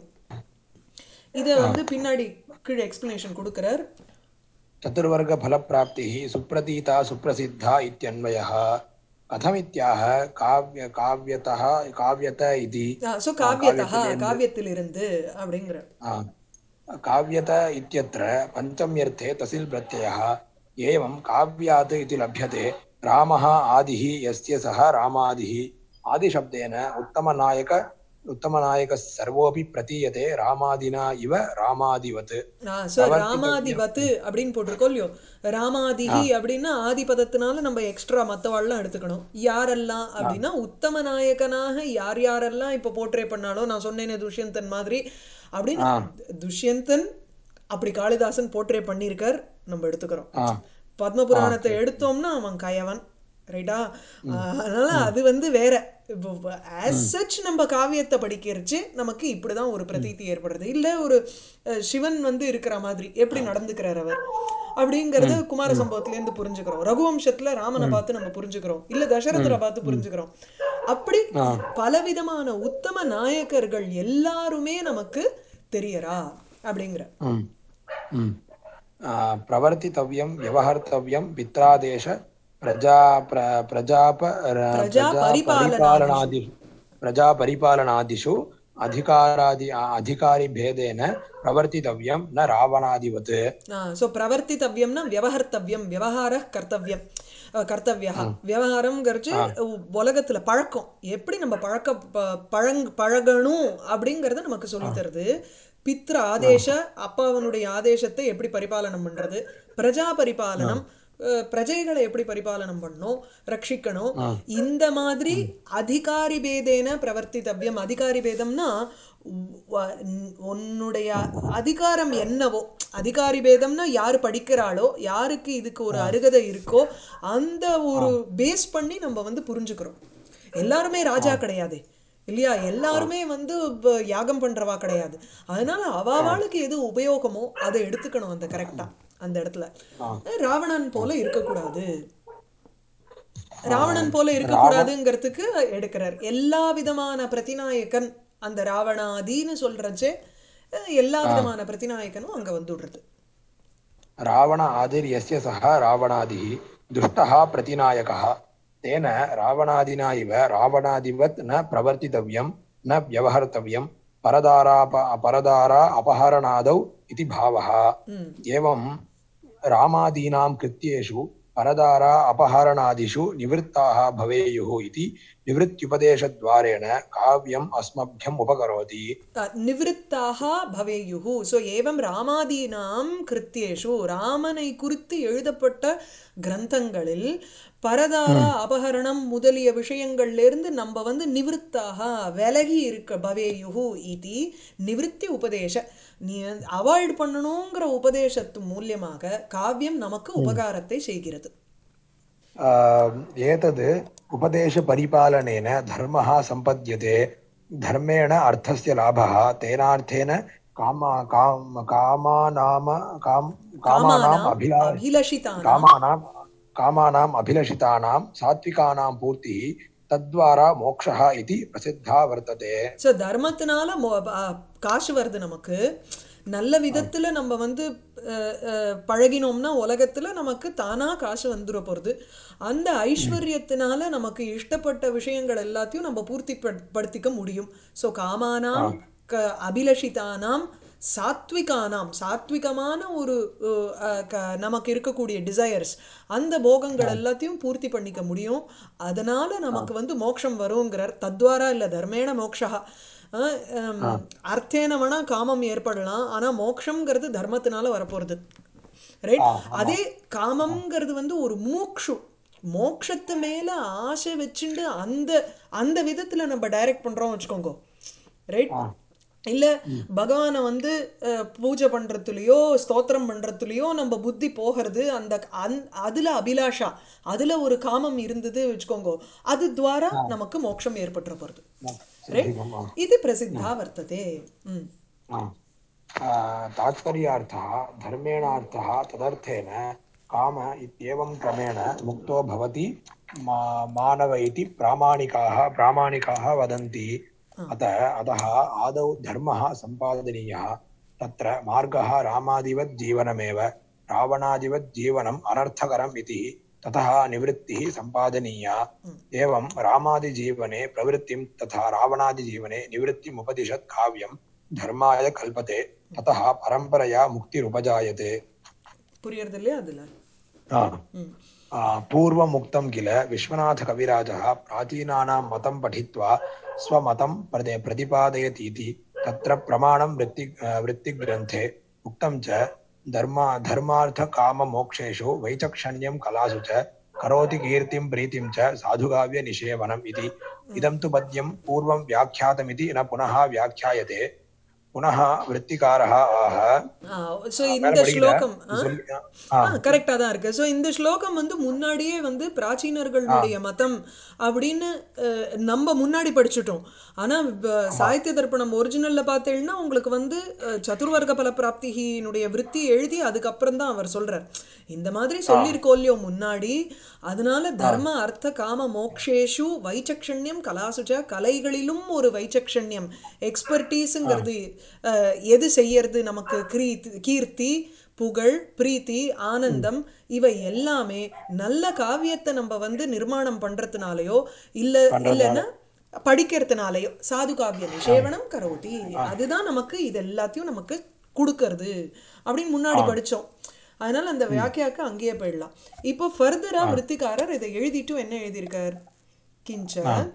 இதை வந்து பின்னாடி கீழே எக்ஸ்பிளனேஷன் கொடுக்கிறார் चतुर्वर्गफलप्राप्तिः सुप्रतीता सुप्रसिद्धा इत्यन्वयः कथमित्याह काव्य काव्यतः काव्यत इति ஸோ காவியத்தா காவியத்திலிருந்து அப்படிங்கிற आ, काव्यत इत्यत्र पञ्चम्यर्थे तसिल् प्रत्ययः एवं काव्यात् इति लभ्यते रामः आदिः यस्य सः रामादिः आदिशब्देन उत्तमनायक उत्तमनायकः सर्वोऽपि प्रतीयते रामादिना इव रामादिवत् ஸோ ராமாதிபத்து அப்படின்னு போட்டிருக்கோம் இல்லையோ ராமாதிகி அப்படின்னா ஆதிபதத்தினால நம்ம எக்ஸ்ட்ரா மற்றவாள்லாம் எடுத்துக்கணும் யாரெல்லாம் அப்படின்னா உத்தம நாயகனாக யார் யாரெல்லாம் இப்போ போர்ட்ரே பண்ணாலும் நான் சொன்னேனே துஷ்யந்தன் மாதிரி அப்படின்னு துஷ்யந்தன் அப்படி காளிதாசன் போர்ட்ரே பண்ணியிருக்கார் நம்ம எடுத்துக்கிறோம் आ, பத்ம புராணத்தை எடுத்தோம்னா அவன் கயவன் ரைட்டா அதனால அது வந்து வேற இப்போ ஆஸ் சச் நம்ம காவியத்தை படிக்கிறச்சு நமக்கு இப்படிதான் ஒரு பிரதீதி ஏற்படுறது இல்ல ஒரு அஹ், சிவன் வந்து இருக்கிற மாதிரி எப்படி நடந்துக்கிறார் அவர் அப்படிங்கறது குமார சம்பவத்துல இருந்து புரிஞ்சுக்கிறோம் ரகுவம்சத்துல ராமனை பார்த்து நம்ம புரிஞ்சுக்கிறோம் இல்ல தசரதரை பார்த்து புரிஞ்சுக்கிறோம் அப்படி பலவிதமான உத்தம நாயகர்கள் எல்லாருமே நமக்கு தெரியறா அப்படிங்கிற म्, म्. आ, प्रवर्तितव्यं व्यवहर्तव्यं पित्रादेश प्रजा प्र प्रजाप र- प्रजापरिपालनादिषु। प्रजापरिपालनादि प्रजापरिपालनादिषु अधिकारादि अधिकारिभेदेन प्रवर्तितव्यं न रावणादिवत् ஸோ பிரவர்த்தித்தவ்யம்னா வியவஹர்த்தவ்யம் விவகார கர்த்தவ்யம் அஹ், கர்த்தவ்யா விவகாரம்ங்கிறச்சு உலகத்துல பழக்கம் எப்படி நம்ம பழக்க ப- பழங் பழகணும் அப்படிங்கறத நமக்கு சொல்லி தருது பித்ர ஆதேச அப்பாவனுடைய ஆதேசத்தை எப்படி பரிபாலனம் பண்றது பிரஜா பரிபாலனம் அஹ், பிரஜைகளை எப்படி பரிபாலனம் பண்ணணும் ரட்சிக்கணும் இந்த மாதிரி அதிகாரி பேதேன பிரவர்த்தித்தவ்யம் அதிகாரி பேதம்னா வ- உன்னுடைய அதிகாரம் என்னவோ அதிகாரி பேதம்னா யார் படிக்கிறாளோ யாருக்கு இதுக்கு ஒரு அருகதை இருக்கோ அந்த ஒரு பேஸ் பண்ணி நம்ம வந்து புரிஞ்சுக்கிறோம் எல்லாருமே ராஜா கிடையாது இல்லையா எல்லாருமே வந்து வ- யாகம் பண்றவா கிடையாது அதனால அவாவாளுக்கு எது உபயோகமோ அதை எடுத்துக்கணும் அந்த கரெக்டா அந்த இடத்துல ராவணன் போல இருக்கக்கூடாது ராவணன் போல இருக்கக்கூடாதுங்கிறதுக்கு எடுக்கிறார் எல்லா விதமான பிரதிநாயகன் அந்த ராவணாதின்னு சொல்றச்சே அஹ், எல்லா விதமான பிரதிநாயகனும் அங்க வந்துடுறது रावण आदिर्यस्य सः रावणादिः दुष्टः प्रतिनायकः तेन रावणादिना इव रावणादिवत् न प्रवर्तितव्यं न व्यवहर्तव्यं परदाराप परदारा अपहरणादौ इति भावः एवं रामादीनां कृत्येषु परदारा अपहरणादिषु निवृत्ताः भवेयुः इति निवृत्त्युपदेशद्वारेण काव्यम् अस्मभ्यम् उपकरोति அஹ், நிவிருத்தாக பவேயுஹு ஸோ ஏவம் ராமாதீனாம் கிருத்தியேஷு ராமனை குறித்து எழுதப்பட்ட கிரந்தங்களில் பரதார அபகரணம் முதலிய விஷயங்கள்லேருந்து நம்ம வந்து நிவிருத்தாக விலகி இருக்க பவேயுஹு இதி நிவிருத்தி உபதேச நீ அவாய்ட் பண்ணணுங்கிற உபதேசத்து மூலியமாக காவியம் நமக்கு உபகாரத்தை செய்கிறது आ, एतद् उपदेशपरिपालनेन धर्मः सम्पद्यते धर्मेण अर्थस्य लाभः तेनार्थेन कामा काम कामानाम काम कामानाम् காமானாம் अभिला அபிலஷிதானாம் कामानां कामानाम् अभिलषितानां सात्विकानां पूर्तिः तद्वारा मोक्षः इति प्रसिद्धा वर्तते ஸோ தர்மத்தினால மோ- அ, காசு வருது நமக்கு நல்ல விதத்துல நம்ம வந்து அஹ், அஹ், பழகினோம்னா உலகத்துல நமக்கு தானா காசு வந்துட போறது அந்த ஐஸ்வர்யத்தினால நமக்கு இஷ்டப்பட்ட விஷயங்கள் எல்லாத்தையும் நம்ம பூர்த்தி படுத்- படுத்திக்க முடியும் ஸோ காமானாம் க அபிலஷிதானாம் சாத்விகானாம் சாத்விகமான ஒரு அஹ், அஹ், க- நமக்கு இருக்கக்கூடிய டிசையர்ஸ் அந்த போகங்கள் எல்லாத்தையும் பூர்த்தி பண்ணிக்க முடியும் அதனால நமக்கு வந்து மோட்சம் வருங்கிறார் தத்வாரா இல்ல தர்மேண மோக்ஷா அஹ், ஹம், அர்த்தேன வேணா காமம் ஏற்படலாம் ஆனா மோட்சம்ங்கிறது தர்மத்தினால வரப்போறது ரைட் ஆ, ஆமா. அதே காமம்ங்கிறது வந்து ஒரு மூக்ஷு மோட்சத்து மேல ஆசை வச்சுண்டு அந்த அந்த விதத்துல நம்ம டைரக்ட் பண்றோம் வச்சுக்கோங்க ரைட் ஆ. இல்ல பகவானை வந்து அஹ், பூஜை பண்றதுலயோ ஸ்தோத்திரம் பண்றதுலயோ நம்ம புத்தி போகிறது அந்த அந் அதுல அபிலாஷா அதுல ஒரு காமம் இருந்தது வச்சுக்கோங்க அது துவாரா நமக்கு மோட்சம் ஏற்பட்டுற போறது ரைட் सिद्धिकम् आ இது பிரசித்தா வர்த்ததே ம் आ आ, तात्पर्यार्थः धर्मेणार्थः तदर्थेन काम इत्येवं क्रमेण मुक्तो भवति मा मानव इति प्रामाणिकाः प्रामाणिकाः वदन्ति अत अतः आदौ धर्मः सम्पादनीयः तत्र मार्गः रामादिवत् जीवनमेव रावणादिवत् जीवनम् अनर्थकरम् इति ततः निवृत्तिः सम्पादनीया एवं रामादिजीवने प्रवृत्तिं तथा रावणादिजीवने निवृत्तिम् उपदिशत् काव्यं धर्माय कल्पते ततः परम्परया मुक्तिरुपजायते புரியறது இல்லையா அதுல आ, ம் आ, पूर्वमुक्तं किल विश्वनाथकविराजः प्राचीनानां मतं पठित्वा स्वमतं प्रति प्रतिपादयतीति तत्र प्रमाणं वृत्ति आ, वृत्तिग्रन्थे उक्तं च धर्मा धर्मार्थकाममोक्षेषु वैचक्षण्यं कलासु च करोति कीर्तिं प्रीतिं च साधुकाव्यनिषेवनम् इति इदं तु पद्यं पूर्वं व्याख्यातमिति न पुनः व्याख्यायते पुनः वृत्तिकारः आह ஸோ மேல இந்த படிக்கல ஸ்லோகம் ஆ சொல்லி ஆ ஆ கரெக்டாக தான் இருக்கு ஸோ இந்த ஸ்லோகம் வந்து முன்னாடியே வந்து பிராச்சீனர்களுடைய மதம் அப்படின்னு அஹ், நம்ம முன்னாடி படிச்சுட்டோம் ஆனால் சாகித்ய தர்ப்பணம் ஒரிஜினலில் பார்த்தீங்கன்னா உங்களுக்கு வந்து அஹ், சதுர்வர்க்க பல பிராப்தியினுடைய விருத்தி எழுதி அதுக்கப்புறம் தான் அவர் சொல்றார் இந்த மாதிரி சொல்லியிருக்கோம் இல்லையோ முன்னாடி அதனால தர்ம அர்த்த காம மோக்ஷேஷு வைச்சக்ஷண்யம் கலாசுச்ச கலைகளிலும் ஒரு வைச்சக்ஷண்யம் எக்ஸ்பர்டீஸுங்கிறது எது செய்யறது நமக்கு கிரீத் கீர்த்தி புகழ் பிரீத்தி ஆனந்தம் இவை எல்லாமே நல்ல காவியத்தை நம்ம வந்து நிர்மாணம் பண்றதுனாலயோ இல்ல இல்லைன்னா படிக்கிறதுனாலயோ சாது காவிய நிஷேவனம் கரோதி அதுதான் நமக்கு இது எல்லாத்தையும் நமக்கு கொடுக்கறது அப்படின்னு முன்னாடி படிச்சோம் அதனால அந்த வியாக்கியாக்கு அங்கேயே போயிடலாம் இப்போ ஃபர்தரா விருத்திகாரர் இதை எழுதிட்டும் என்ன எழுதியிருக்கார் கிஞ்ச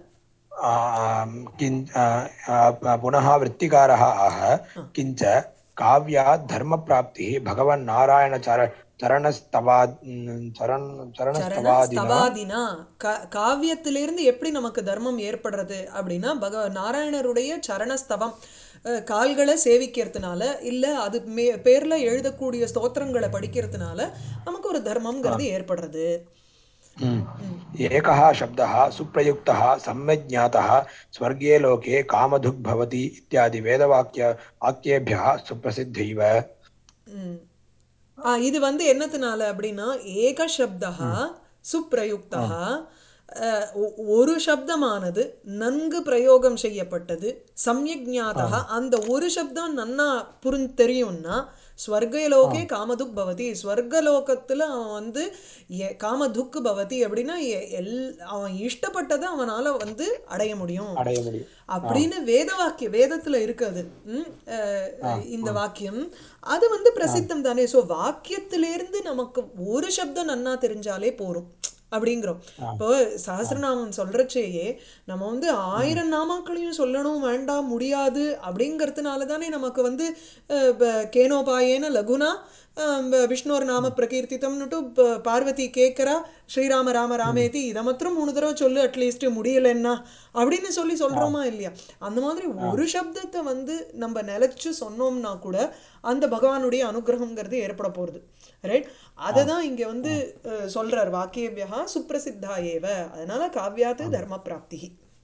आम्, किं आ, आ, पुनः वृत्तिकारः आह किञ्च काव्यात् धर्मप्राप्तिः भगवन्नारायणचर चरणस्तवा चरण चरणस्तवादिना ஸ்தவாதினா கா காவியத்திலிருந்து எப்படி நமக்கு தர்மம் ஏற்படுறது அப்படின்னா பக நாராயணருடைய சரணஸ்தவம் அஹ், கால்களை சேவிக்கிறதுனால இல்லை அது மே பேரில் எழுதக்கூடிய ஸ்தோத்திரங்களை படிக்கிறதுனால நமக்கு ஒரு தர்மம்ங்கிறது ஏற்படுறது हम्म। एकः शब्दः सुप्रयुक्तः सम्यक् ज्ञातः स्वर्गे लोके कामधुग् भवति इत्यादि वेदवाक्य वाक्येभ्यः सुप्रसिद्धैव ம். ஆ இது வந்து என்னத்தினால அப்படின்னா ஏக சப்தா சுப்ரயுக்தா அஹ், ஒ- ஒரு சப்தமானது நன்கு பிரயோகம் செய்யப்பட்டது சமயக் ஞாதா அந்த ஒரு சப்தம் நன்னா புரிஞ்சு தெரியும்னா ஸ்வர்கலோகே காமதுக் பவதி ஸ்வர்கலோகத்தில் அவன் வந்து எ- காமதுக்கு பவதி அப்படின்னா எ- எல் அவன் இஷ்டப்பட்டதை அவனால் வந்து அடைய முடியும் அடைய முடியும் அப்படின்னு வேத வாக்கியம் வேதத்துல இருக்குது ம், அஹ், இந்த வாக்கியம் அது வந்து பிரசித்தம் தானே ஸோ வாக்கியத்திலேருந்து நமக்கு ஒரு சப்தம் நன்னா தெரிஞ்சாலே போரும் அப்படிங்கிறோம் இப்போ சஹசிரநாமம் சொல்றச்சேயே நம்ம வந்து ஆயிரம் நாமாக்களையும் சொல்லணும் வேண்டாம் முடியாது அப்படிங்கிறதுனால தானே நமக்கு வந்து அஹ், ப- கேனோபாயேன லகுனா அஹ், ப- விஷ்ணோர் நாம பிரகீர்த்தித்தம்னுட்டு ப- பார்வதி கேட்குறா ஸ்ரீராம ராம ராமேதி இதை மாத்திரம் மூணு தடவை சொல்லு அட்லீஸ்ட் முடியலைன்னா அப்படின்னு சொல்லி சொல்றோமா இல்லையா அந்த மாதிரி ஒரு சப்தத்தை வந்து நம்ம நிலைச்சு சொன்னோம்னா கூட அந்த பகவானுடைய அனுகிரகம்ங்கிறது ஏற்பட போகிறது ரைட் அதை தான் இங்கே வந்து அஹ், சொல்றார் வாக்கியவியா சுப்பிரசித்தா ஏவ அதனால காவியாத்து தர்ம பிராப்தி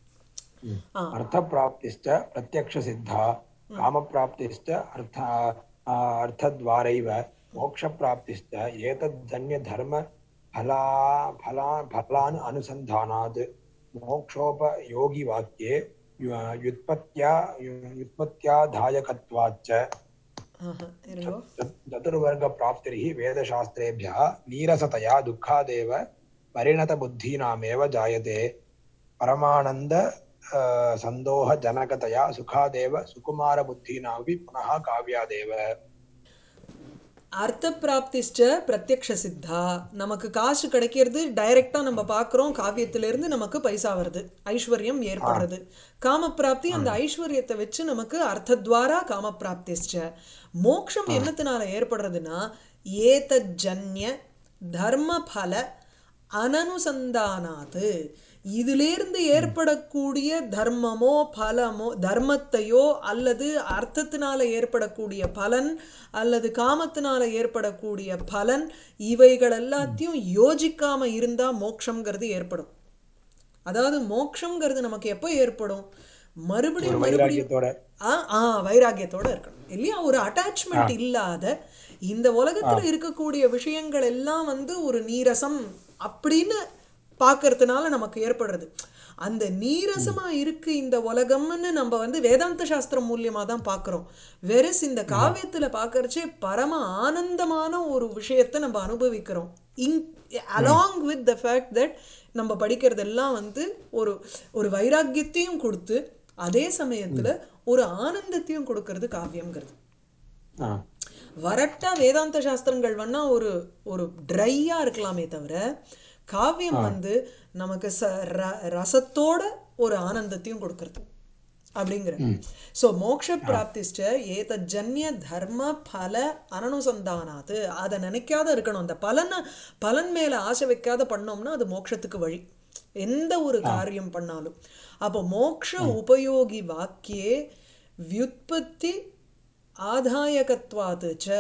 ஆ अर्थप्राप्तिश्च प्रत्यक्षसिद्धा कामप्राप्तिश्च अर्थ आ, अर्थद्वारैव मोक्षप्राप्तिश्च एतद्धन्यधर्म फला फला फलान् अनुसन्धानात् मोक्षोपयोगिवाक्ये यु- व्युत्पत्त्या व्युत्पत्त्याधायकत्वाच्च ஆஹா இருங்கோ चतुर्वर्गप्राप्तिर्हि वेदशास्त्रेभ्यः नीरसतया दुःखादेव परिणतबुद्धीनामेव जायते परमानन्द अ, सन्दोहजनकतया सुखादेव सुकुमारबुद्धीनामपि पुनः काव्यादेव அர்த்த பிராப்திஷ்ட பிரத்யக்ஷ சித்தா நமக்கு காசு கிடைக்கிறது டைரக்டா நம்ம பார்க்குறோம் காவியத்திலிருந்து நமக்கு பைசா வருது ஐஸ்வர்யம் ஏற்படுறது காம பிராப்தி அந்த ஐஸ்வர்யத்தை வச்சு நமக்கு அர்த்தத்வாரா காம பிராப்திஷ்ட மோக்ஷம் என்னத்தினால ஏற்படுறதுன்னா ஏதஜன்ய தர்மபல அனனுசந்தானாத்து இதிலிருந்து ஏற்படக்கூடிய தர்மமோ பலமோ தர்மத்தையோ அல்லது அர்த்தத்தினால ஏற்படக்கூடிய பலன் அல்லது காமத்தினால ஏற்படக்கூடிய பலன் இவைகள் எல்லாத்தையும் யோசிக்காம இருந்தா மோட்சம்ங்கிறது ஏற்படும் அதாவது மோட்சம்ங்கிறது நமக்கு எப்போ ஏற்படும் மறுபடியும் ஒரு மறுபடியும் வைராக்கியத்தோட ஆ ஆ வைராக்கியத்தோட இருக்கணும் இல்லையா ஒரு அட்டாச்மெண்ட் இல்லாத இந்த உலகத்துல இருக்கக்கூடிய விஷயங்கள் எல்லாம் வந்து ஒரு நீரசம் அப்படின்னு பார்க்கறதுனால நமக்கு ஏற்படுறது அந்த நீரசமா இருக்கு இந்த உலகம்னு நம்ம வந்து வேதாந்த சாஸ்திரம் மூலியமா தான் பார்க்குறோம் வெரஸ் இந்த காவியத்துல பார்க்கறச்சே பரம ஆனந்தமான ஒரு விஷயத்தை நம்ம அனுபவிக்கிறோம் in along with the fact that நம்ம படிக்கிறதெல்லாம் வந்து ஒரு ஒரு வைராக்கியத்தையும் கொடுத்து அதே சமயத்துல ஒரு ஆனந்தத்தையும் கொடுக்கறது காவியம்ங்கிறது ஆ வரட்டா வேதாந்த சாஸ்திரங்கள் வேணா ஒரு ஒரு ட்ரையா இருக்கலாமே தவிர காவியம் வந்து நமக்கு ச ர- ரசத்தோட ஒரு ஆனந்தத்தையும் கொடுக்கறது அப்படிங்கிற ஸோ மோக்ஷ பிராப்திஷ்ட ஏத ஜன்ய தர்ம பல அனனுசந்தானாத்து அதை நினைக்காத இருக்கணும் அந்த பலனை பலன் மேல ஆசை வைக்காத பண்ணோம்னா அது மோட்சத்துக்கு வழி எந்த ஒரு காரியம் பண்ணாலும் அப்போ மோக்ஷ உபயோகி வாக்கியே வியுத்பத்தி ஆதாயகத்வாத்து ச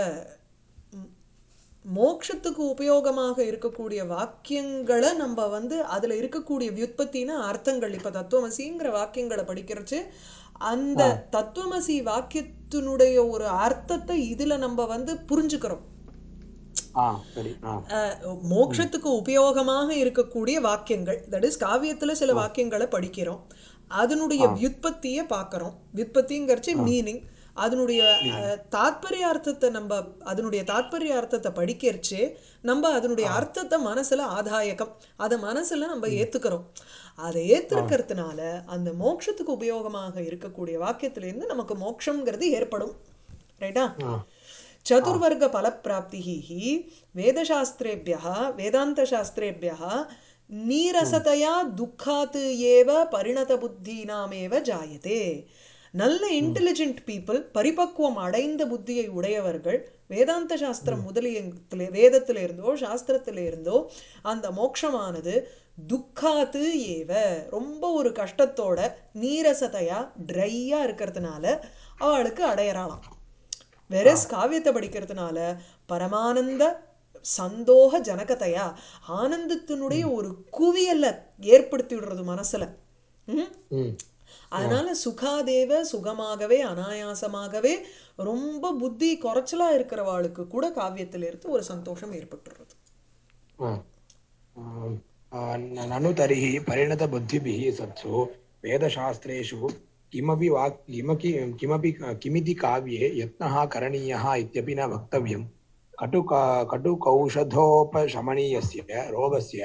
மோட்சத்துக்கு உபயோகமாக இருக்கக்கூடிய வாக்கியங்களை நம்ம வந்து அதுல இருக்கக்கூடிய வியுத்பத்தினா அர்த்தங்கள் இப்ப தத்துவமசிங்கிற வாக்கியங்களை படிக்கிறச்சு அந்த தத்துவமசி வாக்கியத்தினுடைய ஒரு அர்த்தத்தை இதுல நம்ம வந்து புரிஞ்சுக்கிறோம் ஆ சரி ஆ அஹ், மோட்சத்துக்கு உபயோகமாக இருக்கக்கூடிய வாக்கியங்கள் தட் இஸ் காவியத்துல சில வாக்கியங்களை படிக்கிறோம் அதனுடைய வியுத்பத்தியை பார்க்கறோம் வியுத்பத்திங்கிறச்சு மீனிங் அதனுடைய அஹ், தாத்பர்யார்த்தத்தை நம்ம அதனுடைய தாத்பர்யார்த்தத்தை படிக்கிறச்சு நம்ம அதனுடைய அர்த்தத்தை மனசுல ஆதாயகம் அதை மனசுல நம்ம ஏத்துக்கிறோம் அதை ஏத்துக்கிறதுனால அந்த மோட்சத்துக்கு உபயோகமாக இருக்கக்கூடிய வாக்கியத்திலிருந்து நமக்கு மோட்சம்ங்கிறது ஏற்படும் ரைட்டா ஆ चतुर्वर्गफलप्राप्तिः हि वेदशास्त्रेभ्यः वेदान्तशास्त्रेभ्यः நீரசதையா துக்காத் ஏவ பரிணதபுத்தீனாமேவ ஜாயதே நல்ல இன்டெலிஜென்ட் பீப்புள் பரிபக்குவம் அடைந்த புத்தியை உடையவர்கள் வேதாந்த சாஸ்திரம் முதலிய வேதத்தில இருந்தோ சாஸ்திரத்தில இருந்தோ அந்த மோட்சமானது துக்காத்து ஏவ ரொம்ப ஒரு கஷ்டத்தோட நீரசதையா ட்ரையா இருக்கிறதுனால அவளுக்கு அடையறாளாம் வெரஸ் காவியத்தை படிக்கிறதுனால பரமானந்த சந்தோக ஜனகதையா ஆனந்தத்தினுடைய ஒரு குவியல்ல ஏற்படுத்தி விடுறது மனசுல ம்? ம் அதனால சுகாதேவ சுகமாகவே அனாயாசமாகவே ரொம்ப புத்தி குறைச்சலா இருக்கிறவாளுக்கு கூட காவியத்துல இருந்து ஒரு சந்தோஷம் ஏற்பட்டுடுறது ஆ. ஆம். ஆ, न- ननु तर्हि परिणतबुद्धिभिः सत्सु वेदशास्त्रेषु किमपि वाक् किमपि किमपि किमिति काव्ये यत्नः करणीयः इत्यपि न वक्तव्यम् कटु कटुकौषधोपशमनीयस्य रोगस्य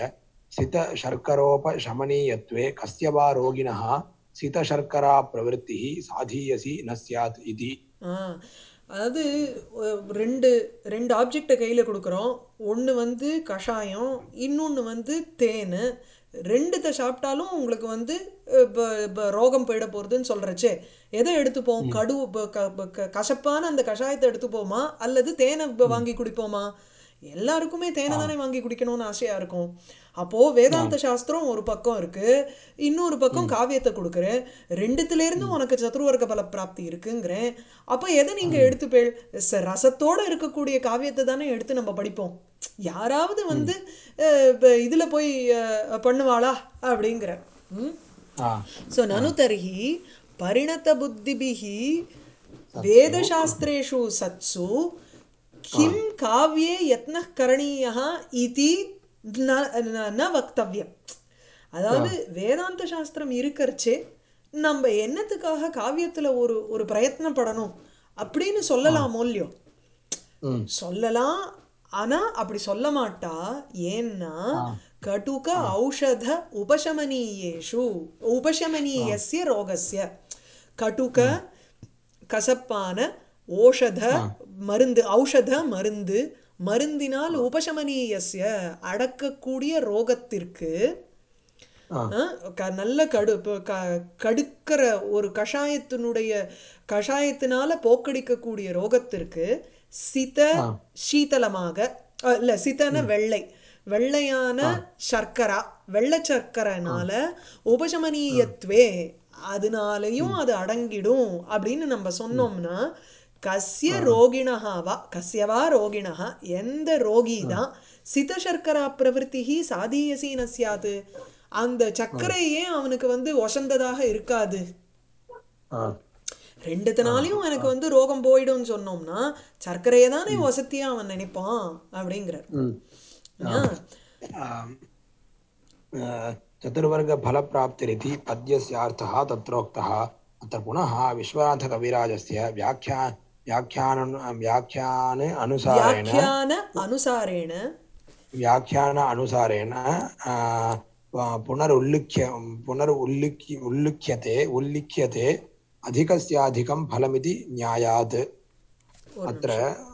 सितशर्करोपशमनीयत्वे कस्य वा रोगिणः सितशर्कराप्रवृत्तिः साधीयसी न स्यात् इति ஆ அதாவது அஹ், ரெண்டு ரெண்டு ஆப்ஜெக்டை கையில் கொடுக்குறோம் ஒன்று வந்து கஷாயம் இன்னொன்று வந்து தேன் ரெண்டுத்தை சாப்பிட்டாலும் உங்களுக்கு வந்து அஹ், ப- ப- ரோகம் போயிட போகிறதுன்னு சொல்கிறச்சே எதை எடுத்துப்போம் கடு ப- க- ப- க- கசப்பான அந்த கஷாயத்தை எடுத்துப்போமா அல்லது தேனை ப- வாங்கி குடிப்போமா எல்லாருக்குமே தேனை தானே வாங்கி குடிக்கணும்னு ஆசையாக இருக்கும் அப்போது வேதாந்த சாஸ்திரம் ஒரு பக்கம் இருக்கு இன்னொரு பக்கம் காவியத்தை கொடுக்குறேன் ரெண்டுத்துல இருந்து உனக்கு சதுர்வர்க்க பல பிராப்தி இருக்குங்கிறேன் அப்போ எதை நீங்க எடுத்துப்பேள் ச- ரசத்தோட இருக்கக்கூடிய காவியத்தை தானே எடுத்து நம்ம படிப்போம் யாராவது வந்து அஹ், இப்ப இதுல போய் அஹ், பண்ணுவாளா அப்படிங்கிற ம் ஆ ஸோ நனு தர்ஹி परिणतबुद्धिभिः वेदशास्त्रेषु सत्सु किं काव्ये यत्नः करणीयः इति न न- न वक्तव्யம் அதாவது வேதாந்த சாஸ்திரம் இருக்கறச்சே நம்ம என்னத்துக்காக காவியத்துல ஒரு ஒரு பிரயத்னப்படணும் அப்படின்னு சொல்லலாமோ இல்லையோ ம் சொல்லலாம் ஆனா அப்படி சொல்ல மாட்டா ஏன்னா கடுக ஔஷத உபசமனீயேஷு உபசமனீயஸ்ய ரோகஸ்ய கடுக கசப்பான ஓஷத மருந்து ஔஷத மருந்து மருந்தினால் உபசமனீயஸ்ய அடக்கக்கூடிய ரோகத்திற்கு ஆ அஹ், க- நல்ல கடு இப்போ க கடுக்கிற ஒரு கஷாயத்தினுடைய கஷாயத்தினால போக்கடிக்கக்கூடிய ரோகத்திற்கு சித ஆ. சீதளமாக அஹ், இல்ல சிதன வெள்ளை வெள்ளையான சர்க்கரா வெள்ளை சர்க்கரைனால உபசமனீயத்வே அதனாலையும் அது அடங்கிடும் அப்படின்னு நம்ம சொன்னோம்னா கஸ்ய ரோகிணஹாவா கஸ்யவா ரோகிணஹா எந்த ரோகி தான் சித சர்க்கரா பிரவருத்தி சாதீயசீன சியாது அந்த சர்க்கரையே அவனுக்கு வந்து ஒசந்ததாக இருக்காது ஆ ரெண்டுத்தினாலையும் எனக்கு வந்து ரோகம் போயிடும்னு சொன்னோம்னா சர்க்கரையை தானே வசதியா அவன் நினைப்பான் அப்படிங்கிறார் ம் ஆ. आम्, अ, चतुर्वर्गफलप्राप्तिरिति पद्यस्यार्थः तत्रोक्तः अत्र पुनः विश्वनाथकविराजस्य व्याख्या व्याख्यान व्याख्यान अनुसारेण வியாக்கியான அனுசாரேன व्याख्यान अनुसारेण अ, पुनरुल्लिख्य पुनरुल्लिख्य उल्लिख्यते उल्लिख्यते अधिकस्याधिकं फलमिति न्यायात् अत्र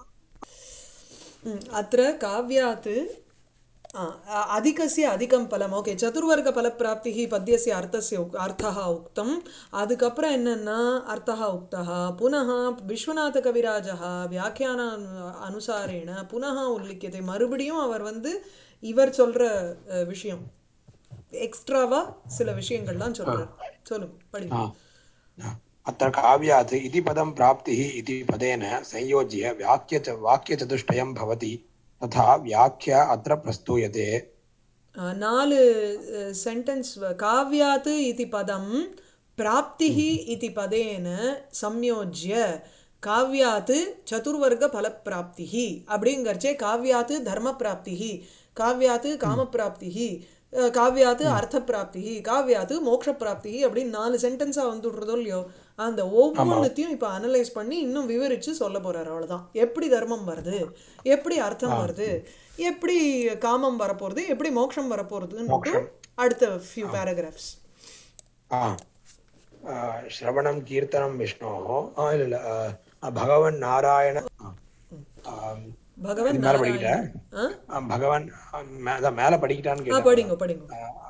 ம், அत्र काव्यात् आ, अ- अधिकस्य अधिकं फलम् ஓகே சதுர்வர்கஃலப்பிராப்திः பத்தியस्य அர்த்தस्य உக்- அர்த்தः உக்தம் அதுக்கப்புறம் என்னன்னா அர்த்தः உக்தः புனः விஸ்வநாதகவிராஜः வியாக்கியான அனு- அனுசாரேண புனः உல்லிக்கியதை மறுபடியும் அவர் வந்து இவர் சொல்ற அஹ், விஷயம் எக்ஸ்ட்ராவா சில விஷயங்கள்லாம் சொல்றார் சொல்லுங்க படிங்க हा। अत्र काव्यात् इति पदं प्राप्तिः इति पदेन संयोज्य वाक्य वाक्यचतुष्टयं भवति तथा व्याख्या अत्र प्रस्तूयते அஹ், நாலு சென்டென்ஸ் காவ்யாத் இது பதம் பிராப்திः இது பதேன சம்யோஜ்ய காவ்யாத் சதுர்வர்க பலப்பிராப்திः அப்படிங்கறச்சே காவ்யாத் தர்ம பிராப்திः காவ்யாத் காம பிராப்திः அஹ், காவ்யாத் அர்த்த பிராப்திः காவ்யாத் மோட்ச பிராப்திः அப்படின்னு நாலு சென்டென்ஸா வந்துடுறதோ இல்லையோ அந்த ஒவ்வொன்றுத்தையும் இப்போ அனலைஸ் பண்ணி இன்னும் விவரிச்சு சொல்ல போறாரு அவ்வளவுதான் எப்படி தர்மம் வருது எப்படி அர்த்தம் வருது எப்படி காமம் வரப்போறது எப்படி மோட்சம் வரப்போறதுன்னு அடுத்த ஃபியூ பேராகிராஃப்ஸ் आ, आ, श्रवणं कीर्तनं विष्णोः आ, இல்ல, இல்ல, आ, भगवन् नारायण आ, आ, பகவன் இது மேல நாராயண படிக்கிட்டேன் ஆ? ஆ, பகவான் ஆ, மே- அதான் மேல படிக்கிட்டான்னு ஆ கேட்டேன் படிங்க படிங்க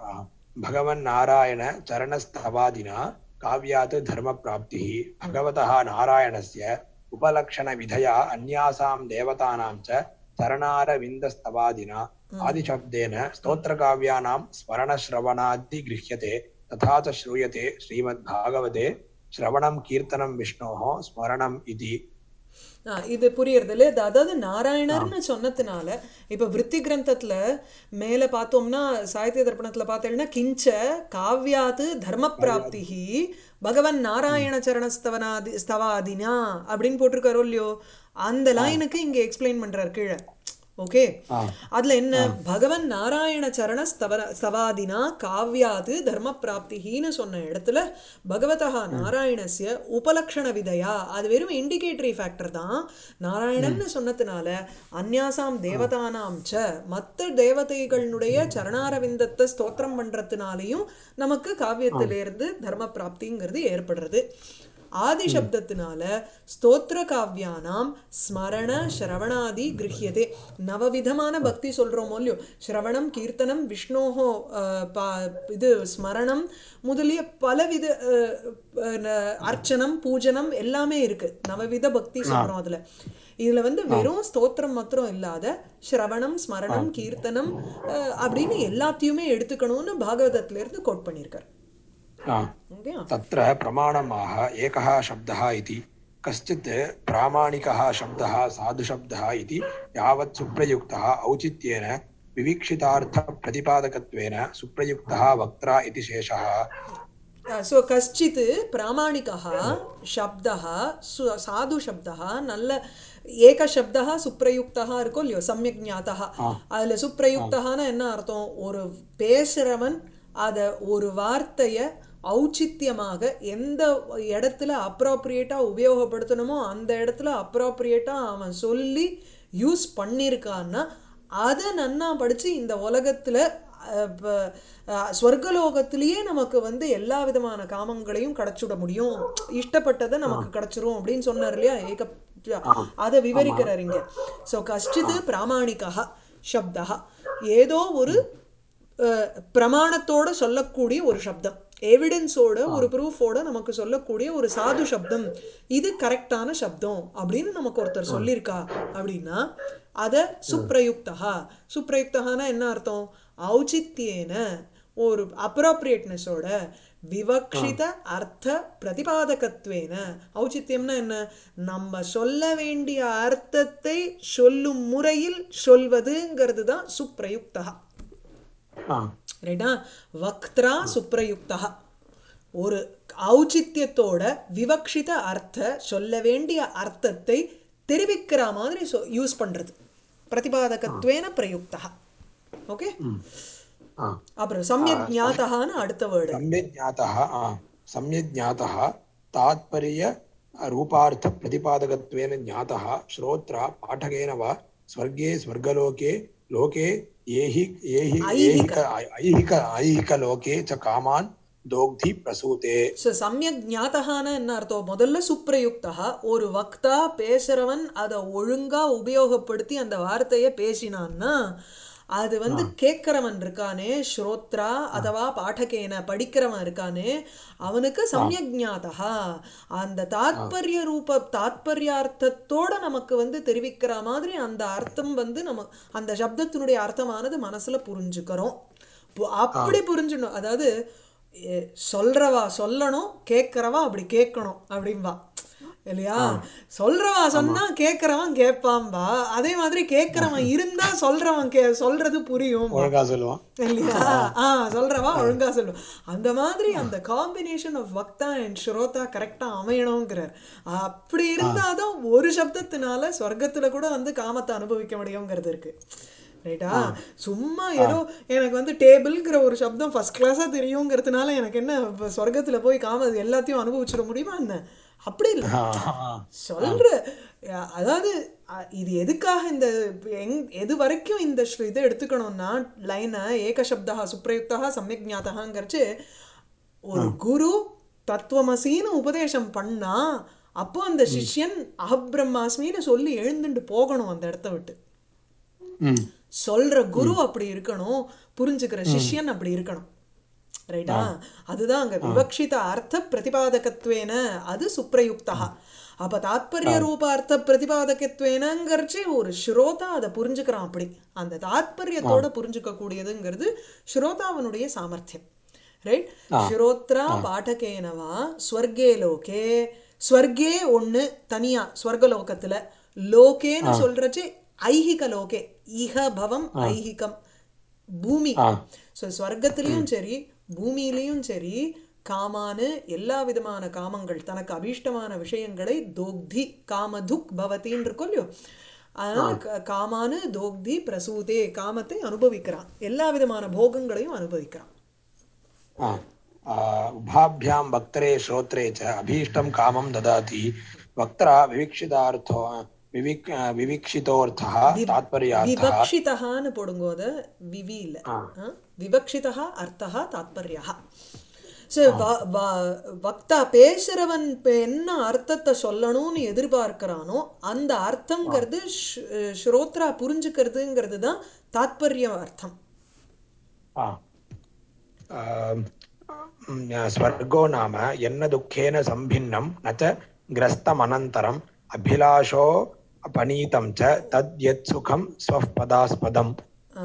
भगवन् नारायण चरणस्तवादिना काव्यात् धर्मप्राप्तिः भगवतः नारायणस्य उपलक्षणविधया अन्यासां देवतानां च चरणारविन्दस्तवादिना आदिशब्देन स्तोत्रकाव्यानां स्मरणश्रवणादि गृह्यते तथा च श्रूयते श्रीमद्भागवते श्रवणं कीर्तनं विष्णोः स्मरणम् इति ஆ, இது புரியறது இல்ல இது அதாவது நாராயணர்னு சொன்னதுனால இப்ப விருத்தி கிரந்தத்துல மேல பார்த்தோம்னா சாகித்ய தர்ப்பணத்துல பார்த்தேன்னா கிஞ்ச காவ்யாத்து தர்ம பிராப்திஹி பகவன் நாராயண சரண ஸ்தவனாதி ஸ்தவாதினா அப்படின்னு போட்டிருக்காரோ இல்லையோ அந்த லைனுக்கு இங்க எக்ஸ்பிளைன் பண்றாரு கீழே ஓகே ஆ. அதுல என்ன பகவன் நாராயண சரண ஸ்தவ ஸ்தவாதினா காவ்யாது தர்ம பிராப்திஹின்னு சொன்ன இடத்துல பகவதா நாராயணஸ்ய உபலக்ஷண விதையா அது வெறும் இண்டிகேட்டரி ஃபேக்டர் தான் நாராயணன்னு சொன்னதுனால அந்யாசாம் தேவதானாம் ச மற்ற தேவதைகளுடைய சரணாரவிந்தத்தை ஸ்தோத்திரம் பண்றதுனாலையும் நமக்கு காவியத்திலிருந்து தர்ம பிராப்திங்கிறது ஏற்படுறது ஆதி சப்தத்தினால ஸ்தோத்திர காவியானாம் ஸ்மரண ஸ்ரவணாதி கிரகியதே நவவிதமான பக்தி சொல்றோமோ இல்லையோ ஸ்ரவணம் கீர்த்தனம் விஷ்ணோஹோ அஹ், பா- இது ஸ்மரணம் முதலிய பலவித அஹ், அஹ், ந- அர்ச்சனம் பூஜனம் எல்லாமே இருக்கு நவவித பக்தி சொல்றோம் அதுல இதுல வந்து வெறும் ஸ்தோத்திரம் மாத்திரம் இல்லாத ஸ்ரவணம் ஸ்மரணம் கீர்த்தனம் அஹ், அப்படின்னு எல்லாத்தையுமே எடுத்துக்கணும்னு பாகவதத்துல இருந்து கோட் பண்ணியிருக்காரு आ, ஓகே तत्र प्रमाणमाह एकः शब्दः इति कश्चित् प्रामाणिकः शब्दः साधुशब्दः इति यावत् सुप्रयुक्तः औचित्येन विवीक्षितार्थप्रतिपादकत्वेन सुप्रयुक्तः वक्त्रा इति शेषः सो कश्चित् प्रामाणिकः शब्दः सु साधु शब्दः நல்ல ஏக சப்தா சுப்ரயுக்தா இருக்கோ இல்லையோ சமயக் ஞாத்தா அதுல சுப்ரயுக்தகான என்ன அர்த்தம் ஒரு பேசுறவன் அத ஒரு வார்த்தைய ஔச்சித்தியமாக எந்த இடத்துல அப்ராப்ரியேட்டா உபயோகப்படுத்தணுமோ அந்த இடத்துல அப்ராப்ரியேட்டா அவன் சொல்லி யூஸ் பண்ணியிருக்கான்னா அதை நன்னா படிச்சு இந்த உலகத்துல அஹ், இப்ப, அஹ், ஸ்வர்கலோகத்திலேயே நமக்கு வந்து எல்லா விதமான காமங்களையும் கிடைச்சுட முடியும் இஷ்டப்பட்டதை நமக்கு கிடைச்சிரும் அப்படின்னு சொன்னார் இல்லையா ஏக அதை விவரிக்கிறார் இங்க ஸோ கஷ்டித் பிராமணிகா சப்தா ஏதோ ஒரு அஹ், பிரமாணத்தோட சொல்லக்கூடிய ஒரு சப்தம் எவிடன்ஸோட ஒரு ப்ரூஃபோட நமக்கு சொல்லக்கூடிய ஒரு சாது சப்தம் இது கரெக்டான சப்தம் அப்படின்னு நமக்கு ஒருத்தர் சொல்லியிருக்கா அப்படின்னா அத சுப்ரயுக்தா சுப்ரயுக்தகானா என்ன அர்த்தம் ஔச்சித்யேன ஒரு அப்ராப்ரியேட்னஸோட விவக்ஷித அர்த்த பிரதிபாதகத்வேன ஔச்சித்யம்னா என்ன நம்ம சொல்ல வேண்டிய அர்த்தத்தை சொல்லும் முறையில் சொல்வதுங்கிறது தான் சுப்ரயுக்தா ஆ ரைட்டா வக்த்ரா சுப்ரயுக்தா ஒரு ஔச்சித்யத்தோட விவக்ஷித அர்த்த சொல்ல வேண்டிய அர்த்தத்தை தெரிவிக்கிற மாதிரி யூஸ் பண்றது பிரதிபாதகத்வேன பிரயுக்தா ஓகே ஆ அப்புறம் சம்யக் ஞாதகான்னு அடுத்த வேர்டு सम्यक् ज्ञातः आ, सम्यक् ज्ञातः तात्पर्य रूपार्थप्रतिपादकत्वेन ज्ञातः श्रोत्रा पाठकेन वा स्वर्गे स्वर्गलोके लोके ऐहि ऐहि ऐहिक। ऐहिक ऐहिक ऐहिकलोके च कामान् दोग्धि प्रसूते ஸோ சமயக் ஞாத்தகான என்ன அர்த்தம் முதல்ல சுப்ரயுக்தா ஒரு வக்தா பேசுறவன் அதை ஒழுங்கா உபயோகப்படுத்தி அந்த வார்த்தையை பேசினான்னா அது வந்து கேட்கிறவன் இருக்கானே ஸ்ரோத்ரா அதவா பாடகேன படிக்கிறவன் இருக்கானே அவனுக்கு சமயக் ஞாதகா அந்த தாத்பரிய ரூப தாத்பரியார்த்தத்தோட நமக்கு வந்து தெரிவிக்கிற மாதிரி அந்த அர்த்தம் வந்து நம்ம அந்த சப்தத்தினுடைய அர்த்தமானது மனசுல புரிஞ்சுக்கிறோம் பு- அப்படி புரிஞ்சிடணும் அதாவது எ, சொல்றவா சொல்லணும் கேட்கறவா அப்படி கேட்கணும் அப்படிம்பா இல்லையா சொல்றவா சொன்னா கேட்கறவன் கேட்பான்பா அதே மாதிரி கேட்கறவன் இருந்தா சொல்றவன் கே சொல்றது புரியும் ஒழுங்கா சொல்லுவான் இல்லையா ஆ சொல்றவா ஒழுங்கா சொல்லுவோம் அந்த மாதிரி அந்த காம்பினேஷன் ஆஃப் வக்தா அண்ட் ஸ்ரோதா கரெக்டா அமையணுங்கிறார் அப்படி இருந்தாதான் ஒரு சப்தத்தினால சொர்க்கத்துல கூட வந்து காமத்தை அனுபவிக்க முடியுங்கிறது இருக்கு ரைட்டா சும்மா ஏதோ எனக்கு வந்து டேபிள்ங்கிற ஒரு சப்தம் ஃபர்ஸ்ட் கிளாஸா தெரியுங்கிறதுனால எனக்கு என்ன இப்ப சொர்க்கத்துல போய் காம எல்லாத்தையும் அனுபவிச்சிட முடியுமா என்ன அப்படி இல்லை ஆ, ஆ, சொல்ற அஹ் அதாவது அஹ் இது எதுக்காக இந்த எங் எது வரைக்கும் இந்த ஸ்ரு- இதை எடுத்துக்கணும்னா லைனை ஏகசப்தா சுப்ரயுக்தா சமயக் ஞாத்தகாங்கிறச்சு ஒரு குரு தத்துவமசின்னு உபதேசம் பண்ணா அப்போ அந்த சிஷ்யன் அகபிரம்மாஸ்மின்னு சொல்லி எழுந்துட்டு போகணும் அந்த இடத்த விட்டு ம் சொல்ற குரு அப்படி இருக்கணும் புரிஞ்சுக்கிற சிஷ்யன் அப்படி இருக்கணும் ரைட்டா அதுதான் அங்க விவக்ஷித அர்த்த பிரதிபாதகத்வேன அது சுப்ரயுக்தா அப்ப தாத்பரிய ரூப அர்த்த பிரதிபாதகத்வேனங்கிறச்சு ஒரு ஸ்ரோதா அதை புரிஞ்சுக்கிறான் அப்படி அந்த தாத்பரியத்தோட புரிஞ்சுக்க கூடியதுங்கிறது ஸ்ரோதாவனுடைய சாமர்த்தியம் ரைட் ஸ்ரோத்ரா பாடகேனவா ஸ்வர்கே லோகே ஸ்வர்கே ஒண்ணு தனியா ஸ்வர்கலோகத்துல லோகேன்னு சொல்றச்சு ஐஹிக லோகே இஹ பவம் ஐஹிகம் பூமி ஸோ ஸ்வர்க்கத்திலையும் சரி பூமியிலையும் சரி காமானு எல்லா விதமான காமங்கள் தனக்கு அபீஷ்டமான விஷயங்களை தோக்தி காமதுக் பவத்தின்னு இருக்கும் இல்லையோ அதனால க- காமானு தோக்தி பிரசூதே காமத்தை அனுபவிக்கிறான் எல்லா விதமான போகங்களையும் அனுபவிக்கிறான் आ, आ, उभाभ्यां वक्त्रे श्रोत्रे च अभीष्टं कामं ददाति वक्त्रा विविक्षितार्थो विविक् विविक्षितोऽर्थः तात्पर्यार्थः விவக்ஷிதகான்னு போடுங்க அத விவி இல்ல ஆ? விவக்ஷிதா அர்த்தா தாத்பர்யா ஸோ வக்தா பேசுறவன் இப்ப என்ன அர்த்தத்தை சொல்லணும்னு எதிர்பார்க்கிறானோ அந்த அர்த்தங்கிறது ஷ்- ஸ்ரோத்ரா புரிஞ்சுக்கிறதுங்கிறது தான் தாத்பரிய அர்த்தம் आ, आम्, म्, स्वर्गो नाम यन्न दुःखेन सम्भिन्नं न च ग्रस्तमनन्तरम् अभिलाषो पनीतं च तद् यत्सुखं स्वः पदास्पदम् ஆ,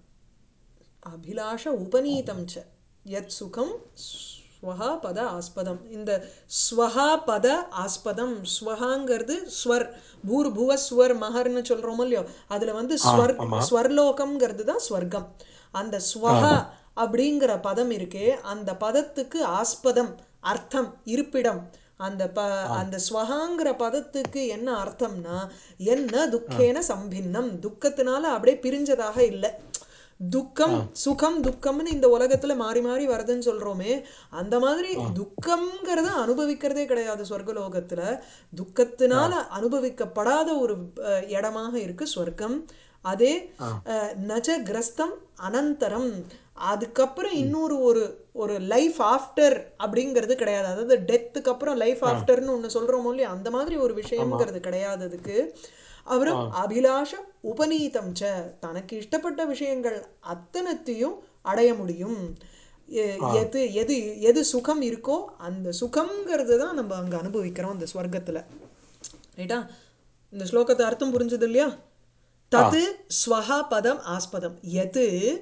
அபிலாஷ உபநீதம் ச யத் சுகம் ஸ்வஹா பத ஆஸ்பதம் இந்த ஸ்வஹா பத ஆஸ்பதம் ஸ்வஹாங்கிறது ஸ்வர் பூர் புவ ஸ்வர் மகர்னு சொல்றோம் இல்லையோ அதுல வந்து ஸ்வர் ஸ்வர்லோகம்ங்கிறது தான் ஸ்வர்க்கம் அந்த ஸ்வஹா அப்படிங்கிற பதம் இருக்கே அந்த பதத்துக்கு ஆஸ்பதம் அர்த்தம் இருப்பிடம் அந்த ப அந்த ஸ்வஹாங்கிற பதத்துக்கு என்ன அர்த்தம்னா என்ன துக்கேன சம்பின்னம் துக்கத்தினால அப்படியே பிரிஞ்சதாக இல்லை துக்கம் சுகம் துக்கம்னு இந்த உலகத்துல மாறி மாறி வருதுன்னு சொல்றோமே அந்த மாதிரி துக்கம்ங்கிறத அனுபவிக்கிறதே கிடையாது சொர்க்கலோகத்துல துக்கத்தினால அனுபவிக்கப்படாத ஒரு அஹ், இடமாக இருக்கு சொர்க்கம் அதே ஆ. அஹ், நஜ கிரஸ்தம் அனந்தரம் அதுக்கப்புறம் இன்னொரு ஒரு ஒரு லைஃப் ஆஃப்டர் அப்படிங்கிறது கிடையாது அதாவது டெத்துக்கு அப்புறம் லைஃப் ஆஃப்டர்னு ஒன்று சொல்கிறோமோ இல்லையா அந்த மாதிரி ஒரு விஷயம்ங்கிறது கிடையாது அதுக்கு அப்புறம் அபிலாஷ உபநீதம் ச தனக்கு இஷ்டப்பட்ட விஷயங்கள் அத்தனத்தையும் அடைய முடியும் எ- எது எது எது சுகம் இருக்கோ அந்த சுகம்ங்கிறது தான் நம்ம அங்கே அனுபவிக்கிறோம் அந்த ஸ்வர்க்கத்தில் ரைட்டா இந்த ஸ்லோகத்தை அர்த்தம் புரிஞ்சது இல்லையா தது ஸ்வஹா பதம் ஆஸ்பதம் எது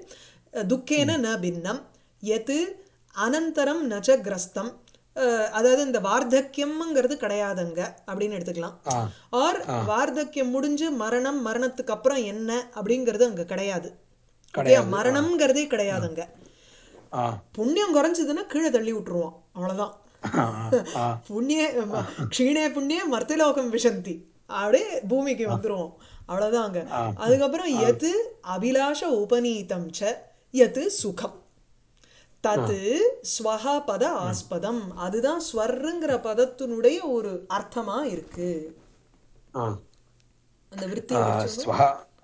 துக்கேன ந பின்னம் எது அனந்தரம் நச்ச கிரஸ்தம் அஹ், அதாவது இந்த வார்த்தக்கியம்ங்கிறது கிடையாதுங்க அப்படின்னு எடுத்துக்கலாம் ஆ ஆர் வார்த்தக்கியம் முடிஞ்சு மரணம் மரணத்துக்கு அப்புறம் என்ன அப்படிங்கிறது அங்க கிடையாது ஓகே மரணம்ங்கிறதே கிடையாதுங்க ஆ புண்ணியம் குறைஞ்சதுன்னா கீழே தள்ளி விட்டுருவோம் அவ்வளவுதான் ஆ ஆ புண்ணிய ம- க்ஷீணே புண்ணிய மர்த்திலோகம் விஷந்தி அப்படியே பூமிக்கு வந்துருவோம் அவ்வளவுதான் அங்க அதுக்கப்புறம் எது அபிலாஷ உபநீதம் ச எது சுகம் தது ஸ்வஹா பத ஆஸ்பதம் அதுதான் ஸ்வர்ங்கிற பதத்தினுடைய ஒரு அர்த்தமா இருக்கு ஆ அந்த விருத்தி ஆ, ஸ்வஹ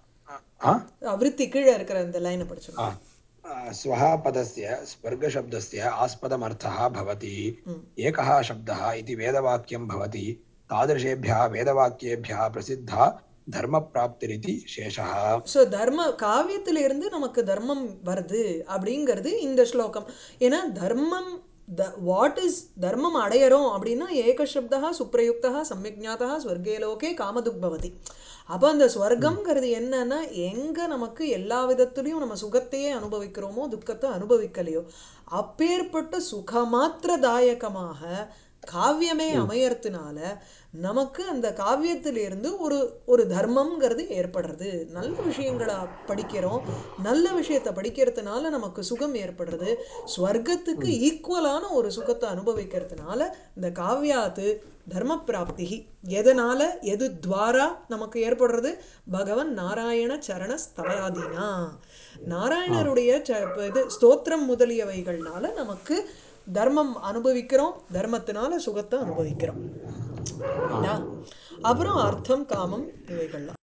ஆ விருத்தி கீழே இருக்கிற அந்த லைனை படிச்சோம் आ, आ, स्वः पदस्य स्वर्गशब्दस्य आस्पदमर्थः भवति एकः शब्दः इति वेदवाक्यं भवति तादृशेभ्यः वेदवाक्येभ्यः प्रसिद्धः धर्मप्राप्तिरिति शेषः ஸோ தர்ம காவியத்துல இருந்து நமக்கு தர்மம் வருது அப்படிங்கிறது இந்த ஸ்லோகம் ஏன்னா தர்மம் த வாட் இஸ் தர்மம் அடையறோம் அப்படின்னா ஏகசப்தா சுப்ரயுக்தா சம்யஜாதா ஸ்வர்கே லோகே காமதுக் பவதி அப்போ அந்த ஸ்வர்க்கம்ங்கிறது என்னன்னா எங்க நமக்கு எல்லா விதத்துலையும் நம்ம சுகத்தையே அனுபவிக்கிறோமோ துக்கத்தை அனுபவிக்கலையோ அப்பேற்பட்ட சுகமாத்திரதாயகமாக காவியமே அமையறதுனால நமக்கு அந்த காவியத்திலிருந்து ஒரு ஒரு தர்மம்ங்கிறது ஏற்படுறது நல்ல விஷயங்களை படிக்கிறோம் நல்ல விஷயத்தை படிக்கிறதுனால நமக்கு சுகம் ஏற்படுறது ஸ்வர்க்கத்துக்கு ஈக்குவலான ஒரு சுகத்தை அனுபவிக்கிறதுனால இந்த காவியாத்து தர்ம பிராப்தி எதனால எது துவாரா நமக்கு ஏற்படுறது பகவன் நாராயண சரண ஸ்தவயாதீனா நாராயணருடைய ச- இது ஸ்தோத்திரம் முதலியவைகள்னால நமக்கு தர்மம் அனுபவிக்கிறோம் தர்மத்தினால சுகத்தை அனுபவிக்கிறோம் யா? அப்புறம் அர்த்தம் காமம் இவைகள்லாம்